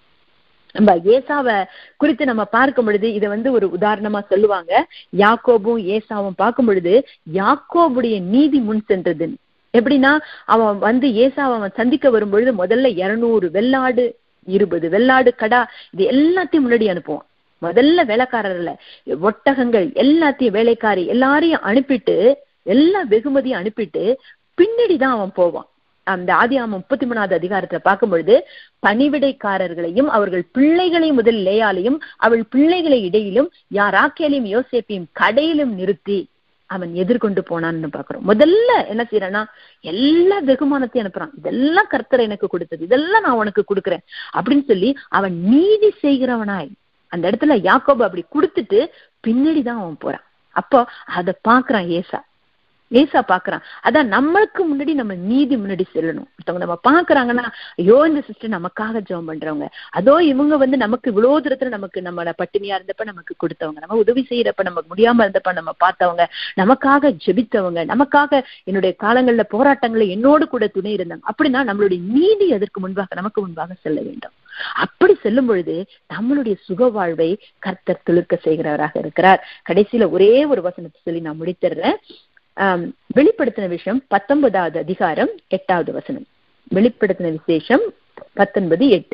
நம்ம ஏசாவை குறித்து நம்ம பார்க்கும் பொழுது இதை வந்து ஒரு உதாரணமா சொல்லுவாங்க யாக்கோபும் ஏசாவும் பார்க்கும் பொழுது யாக்கோபுடைய நீதி முன் சென்றது எப்படின்னா அவன் வந்து ஏசாவை அவன் சந்திக்க வரும் பொழுது முதல்ல இருநூறு வெள்ளாடு இருபது வெள்ளாடு கடா இது எல்லாத்தையும் முன்னாடி அனுப்புவான் முதல்ல வேலைக்காரர்ல ஒட்டகங்கள் எல்லாத்தையும் வேலைக்காரி எல்லாரையும் அனுப்பிட்டு எல்லா வெகுமதியும் அனுப்பிட்டு பின்னாடிதான் அவன் போவான் அந்த ஆதி ஆம முப்பத்தி மூணாவது அதிகாரத்துல பார்க்கும் பொழுது பணிவிடைக்காரர்களையும் அவர்கள் பிள்ளைகளையும் முதல் லேயாலையும் அவள் பிள்ளைகளை இடையிலும் யாராக்கேலையும் யோசேப்பையும் கடையிலும் நிறுத்தி அவன் எதிர்கொண்டு போனான்னு பாக்குறோம் முதல்ல என்ன செய்யறான்னா எல்லா வெகுமானத்தையும் அனுப்புறான் இதெல்லாம் கர்த்தரை எனக்கு கொடுத்தது இதெல்லாம் நான் உனக்கு கொடுக்குறேன் அப்படின்னு சொல்லி அவன் நீதி செய்கிறவனாய் அந்த இடத்துல யாக்கோபு அப்படி கொடுத்துட்டு பின்னாடிதான் அவன் போறான் அப்போ அதை பாக்குறான் ஏசா ஏசா பாக்குறான் அதான் நம்மளுக்கு முன்னாடி நம்ம நீதி முன்னாடி செல்லணும் ஒருத்தவங்க நம்ம பாக்குறாங்கன்னா ஐயோ இந்த சிஸ்டர் நமக்காக ஜெபம் பண்றவங்க அதோ இவங்க வந்து நமக்கு இவ்வளவு தூரத்துல நமக்கு நம்மள பட்டினியா இருந்தப்ப நமக்கு கொடுத்தவங்க நம்ம உதவி செய்யறப்ப நமக்கு முடியாம இருந்தப்ப நம்ம பார்த்தவங்க நமக்காக ஜெபித்தவங்க நமக்காக என்னுடைய காலங்கள்ல போராட்டங்களை என்னோடு கூட துணை இருந்தாங்க அப்படின்னா நம்மளுடைய நீதி அதற்கு முன்பாக நமக்கு முன்பாக செல்ல வேண்டும் அப்படி செல்லும் பொழுது நம்மளுடைய சுக வாழ்வை கர்த்தர் துளிர்க்க செய்கிறவராக இருக்கிறார் கடைசியில ஒரே ஒரு வசனத்தை சொல்லி நான் முடித்துறேன் வெளிப்படுத்தின விஷயம் பத்தொன்பதாவது அதிகாரம் எட்டாவது வசனம் வெளிப்படுத்தின விசேஷம் பத்தொன்பது எட்டு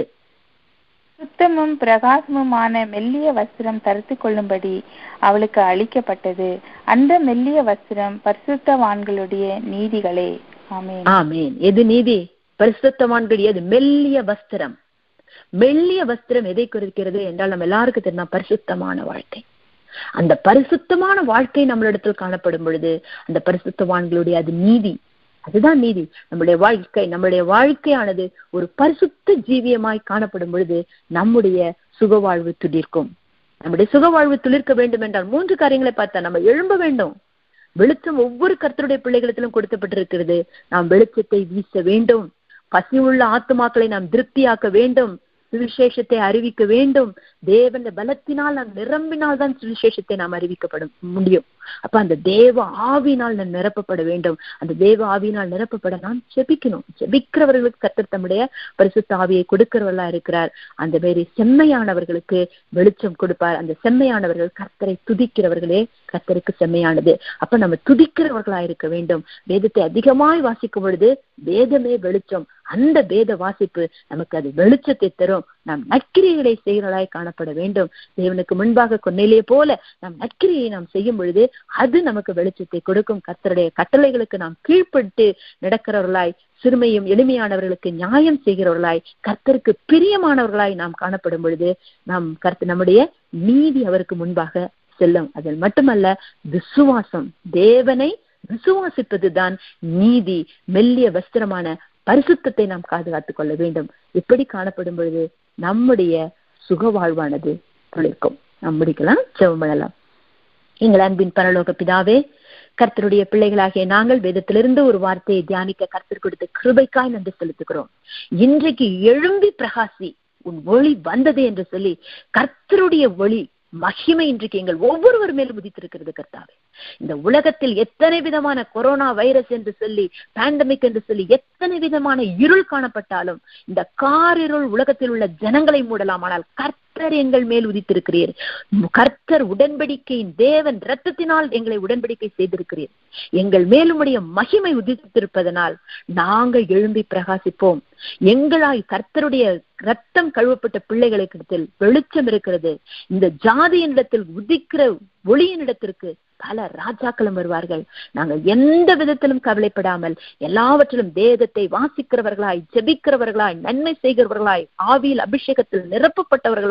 சுத்தமும் பிரகாசமுமான மெல்லிய வஸ்திரம் தரித்து கொள்ளும்படி அவளுக்கு அளிக்கப்பட்டது அந்த மெல்லிய வஸ்திரம் பரிசுத்தவான்களுடைய நீதிகளே ஆமேன் ஆமேன் எது நீதி பரிசுத்தவான்கள் எது மெல்லிய வஸ்திரம் மெல்லிய வஸ்திரம் எதை குறிக்கிறது என்றால் நம்ம எல்லாருக்கும் தெரியும் பரிசுத்தமான வாழ்க்கை அந்த பரிசுத்தமான வாழ்க்கை நம்மளிடத்தில் காணப்படும் பொழுது அந்த பரிசுத்தவான்களுடைய அது நீதி அதுதான் நீதி நம்முடைய வாழ்க்கை நம்முடைய வாழ்க்கையானது ஒரு பரிசுத்த ஜீவியமாய் காணப்படும் பொழுது நம்முடைய சுகவாழ்வு துளிர்க்கும் நம்முடைய சுகவாழ்வு துளிர்க்க வேண்டும் என்றால் மூன்று காரியங்களை பார்த்தா நம்ம எழும்ப வேண்டும் வெளிச்சம் ஒவ்வொரு கர்த்தருடைய பிள்ளைகளிடத்திலும் கொடுக்கப்பட்டிருக்கிறது நாம் வெளிச்சத்தை வீச வேண்டும் பசி உள்ள ஆத்துமாக்களை நாம் திருப்தியாக்க வேண்டும் சுவிசேஷத்தை அறிவிக்க வேண்டும் தேவன் பலத்தினால் நாம் நிரம்பினால் தான் சுவிசேஷத்தை நாம் அறிவிக்கப்பட முடியும் அப்ப அந்த தேவ ஆவினால் நாம் நிரப்பப்பட வேண்டும் அந்த தேவ ஆவியினால் நிரப்பப்பட நாம் செபிக்கணும் செபிக்கிறவர்களுக்கு கத்தர் தம்முடைய பரிசுத்த ஆவியை கொடுக்கிறவர்களா இருக்கிறார் அந்த மாரி செம்மையானவர்களுக்கு வெளிச்சம் கொடுப்பார் அந்த செம்மையானவர்கள் கர்த்தரை துதிக்கிறவர்களே கர்த்தருக்கு செம்மையானது அப்ப நம்ம துதிக்கிறவர்களா இருக்க வேண்டும் வேதத்தை அதிகமாய் வாசிக்கும் பொழுது வேதமே வெளிச்சம் அந்த வேத வாசிப்பு நமக்கு அது வெளிச்சத்தை தரும் நாம் நற்கிரிகளை செய்கிறவர்களாய் காணப்பட வேண்டும் தேவனுக்கு முன்பாக கொன்னையிலே போல நாம் நற்கிரியை நாம் செய்யும் பொழுது அது நமக்கு வெளிச்சத்தை கொடுக்கும் கர்த்தருடைய கட்டளைகளுக்கு நாம் கீழ்ப்பட்டு நடக்கிறவர்களாய் சிறுமையும் எளிமையானவர்களுக்கு நியாயம் செய்கிறவர்களாய் கர்த்தருக்கு பிரியமானவர்களாய் நாம் காணப்படும் பொழுது நாம் கர்த்த நம்முடைய நீதி அவருக்கு முன்பாக செல்லும் அதில் மட்டுமல்ல விசுவாசம் தேவனை விசுவாசிப்பதுதான் நீதி மெல்லிய வஸ்திரமான பரிசுத்தத்தை நாம் பாதுகாத்துக் கொள்ள வேண்டும் இப்படி காணப்படும் பொழுது நம்முடைய சுக வாழ்வானது தொழிற்கும் நாம் முடிக்கலாம் செவம் பண்ணலாம் எங்கள் அன்பின் பரலோக பிதாவே கர்த்தருடைய பிள்ளைகளாகிய நாங்கள் வேதத்திலிருந்து ஒரு வார்த்தையை தியானிக்க கர்த்தர் கொடுத்த கிருபைக்காய் நன்றி செலுத்துகிறோம் இன்றைக்கு எழும்பி பிரகாசி உன் ஒளி வந்தது என்று சொல்லி கர்த்தருடைய ஒளி மகிமை இன்றைக்கு எங்கள் ஒவ்வொருவர் மேலும் உதித்திருக்கிறது கர்த்தாவே இந்த உலகத்தில் எத்தனை விதமான கொரோனா வைரஸ் என்று சொல்லி பேண்டமிக் என்று சொல்லி எத்தனை விதமான இருள் காணப்பட்டாலும் இந்த காரிருள் உலகத்தில் உள்ள ஜனங்களை மூடலாம் ஆனால் கர்த்தர் எங்கள் மேல் உதித்திருக்கிறீர் கர்த்தர் உடன்படிக்கையின் தேவன் ரத்தத்தினால் எங்களை உடன்படிக்கை செய்திருக்கிறீர் எங்கள் மேலுடைய மகிமை உதித்திருப்பதனால் நாங்கள் எழும்பி பிரகாசிப்போம் எங்களாய் கர்த்தருடைய ரத்தம் கழுவப்பட்ட பிள்ளைகளுக்கு வெளிச்சம் இருக்கிறது இந்த ஜாதியினிடத்தில் உதிக்கிற ஒளியினிடத்திற்கு பல ராஜாக்களும் வருவார்கள் நாங்கள் எந்த விதத்திலும் கவலைப்படாமல் எல்லாவற்றிலும் வேதத்தை வாசிக்கிறவர்களாய் ஜெபிக்கிறவர்களாய் நன்மை செய்கிறவர்களாய் ஆவியில் அபிஷேகத்தில் நிரப்பப்பட்டவர்களாய்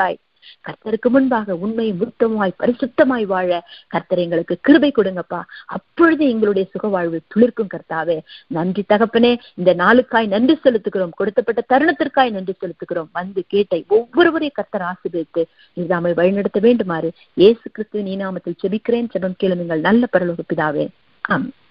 கர்த்தருக்கு முன்பாக உண்மையும் உத்தமாய் பரிசுத்தமாய் வாழ கர்த்தர் எங்களுக்கு கிருபை கொடுங்கப்பா அப்பொழுது எங்களுடைய சுக வாழ்வு துளிர்க்கும் கர்த்தாவே நன்றி தகப்பனே இந்த நாளுக்காய் நன்றி செலுத்துகிறோம் கொடுத்தப்பட்ட தருணத்திற்காய் நன்றி செலுத்துகிறோம் வந்து கேட்டை ஒவ்வொருவரையும் கர்த்தர் ஆசிரியத்து இதாமை வழிநடத்த வேண்டுமாறு இயேசு கிறிஸ்து நீ நாமத்தில் செபிக்கிறேன் செபம் கேளுங்கள் நல்ல பரலோக பிதாவே ஆமென்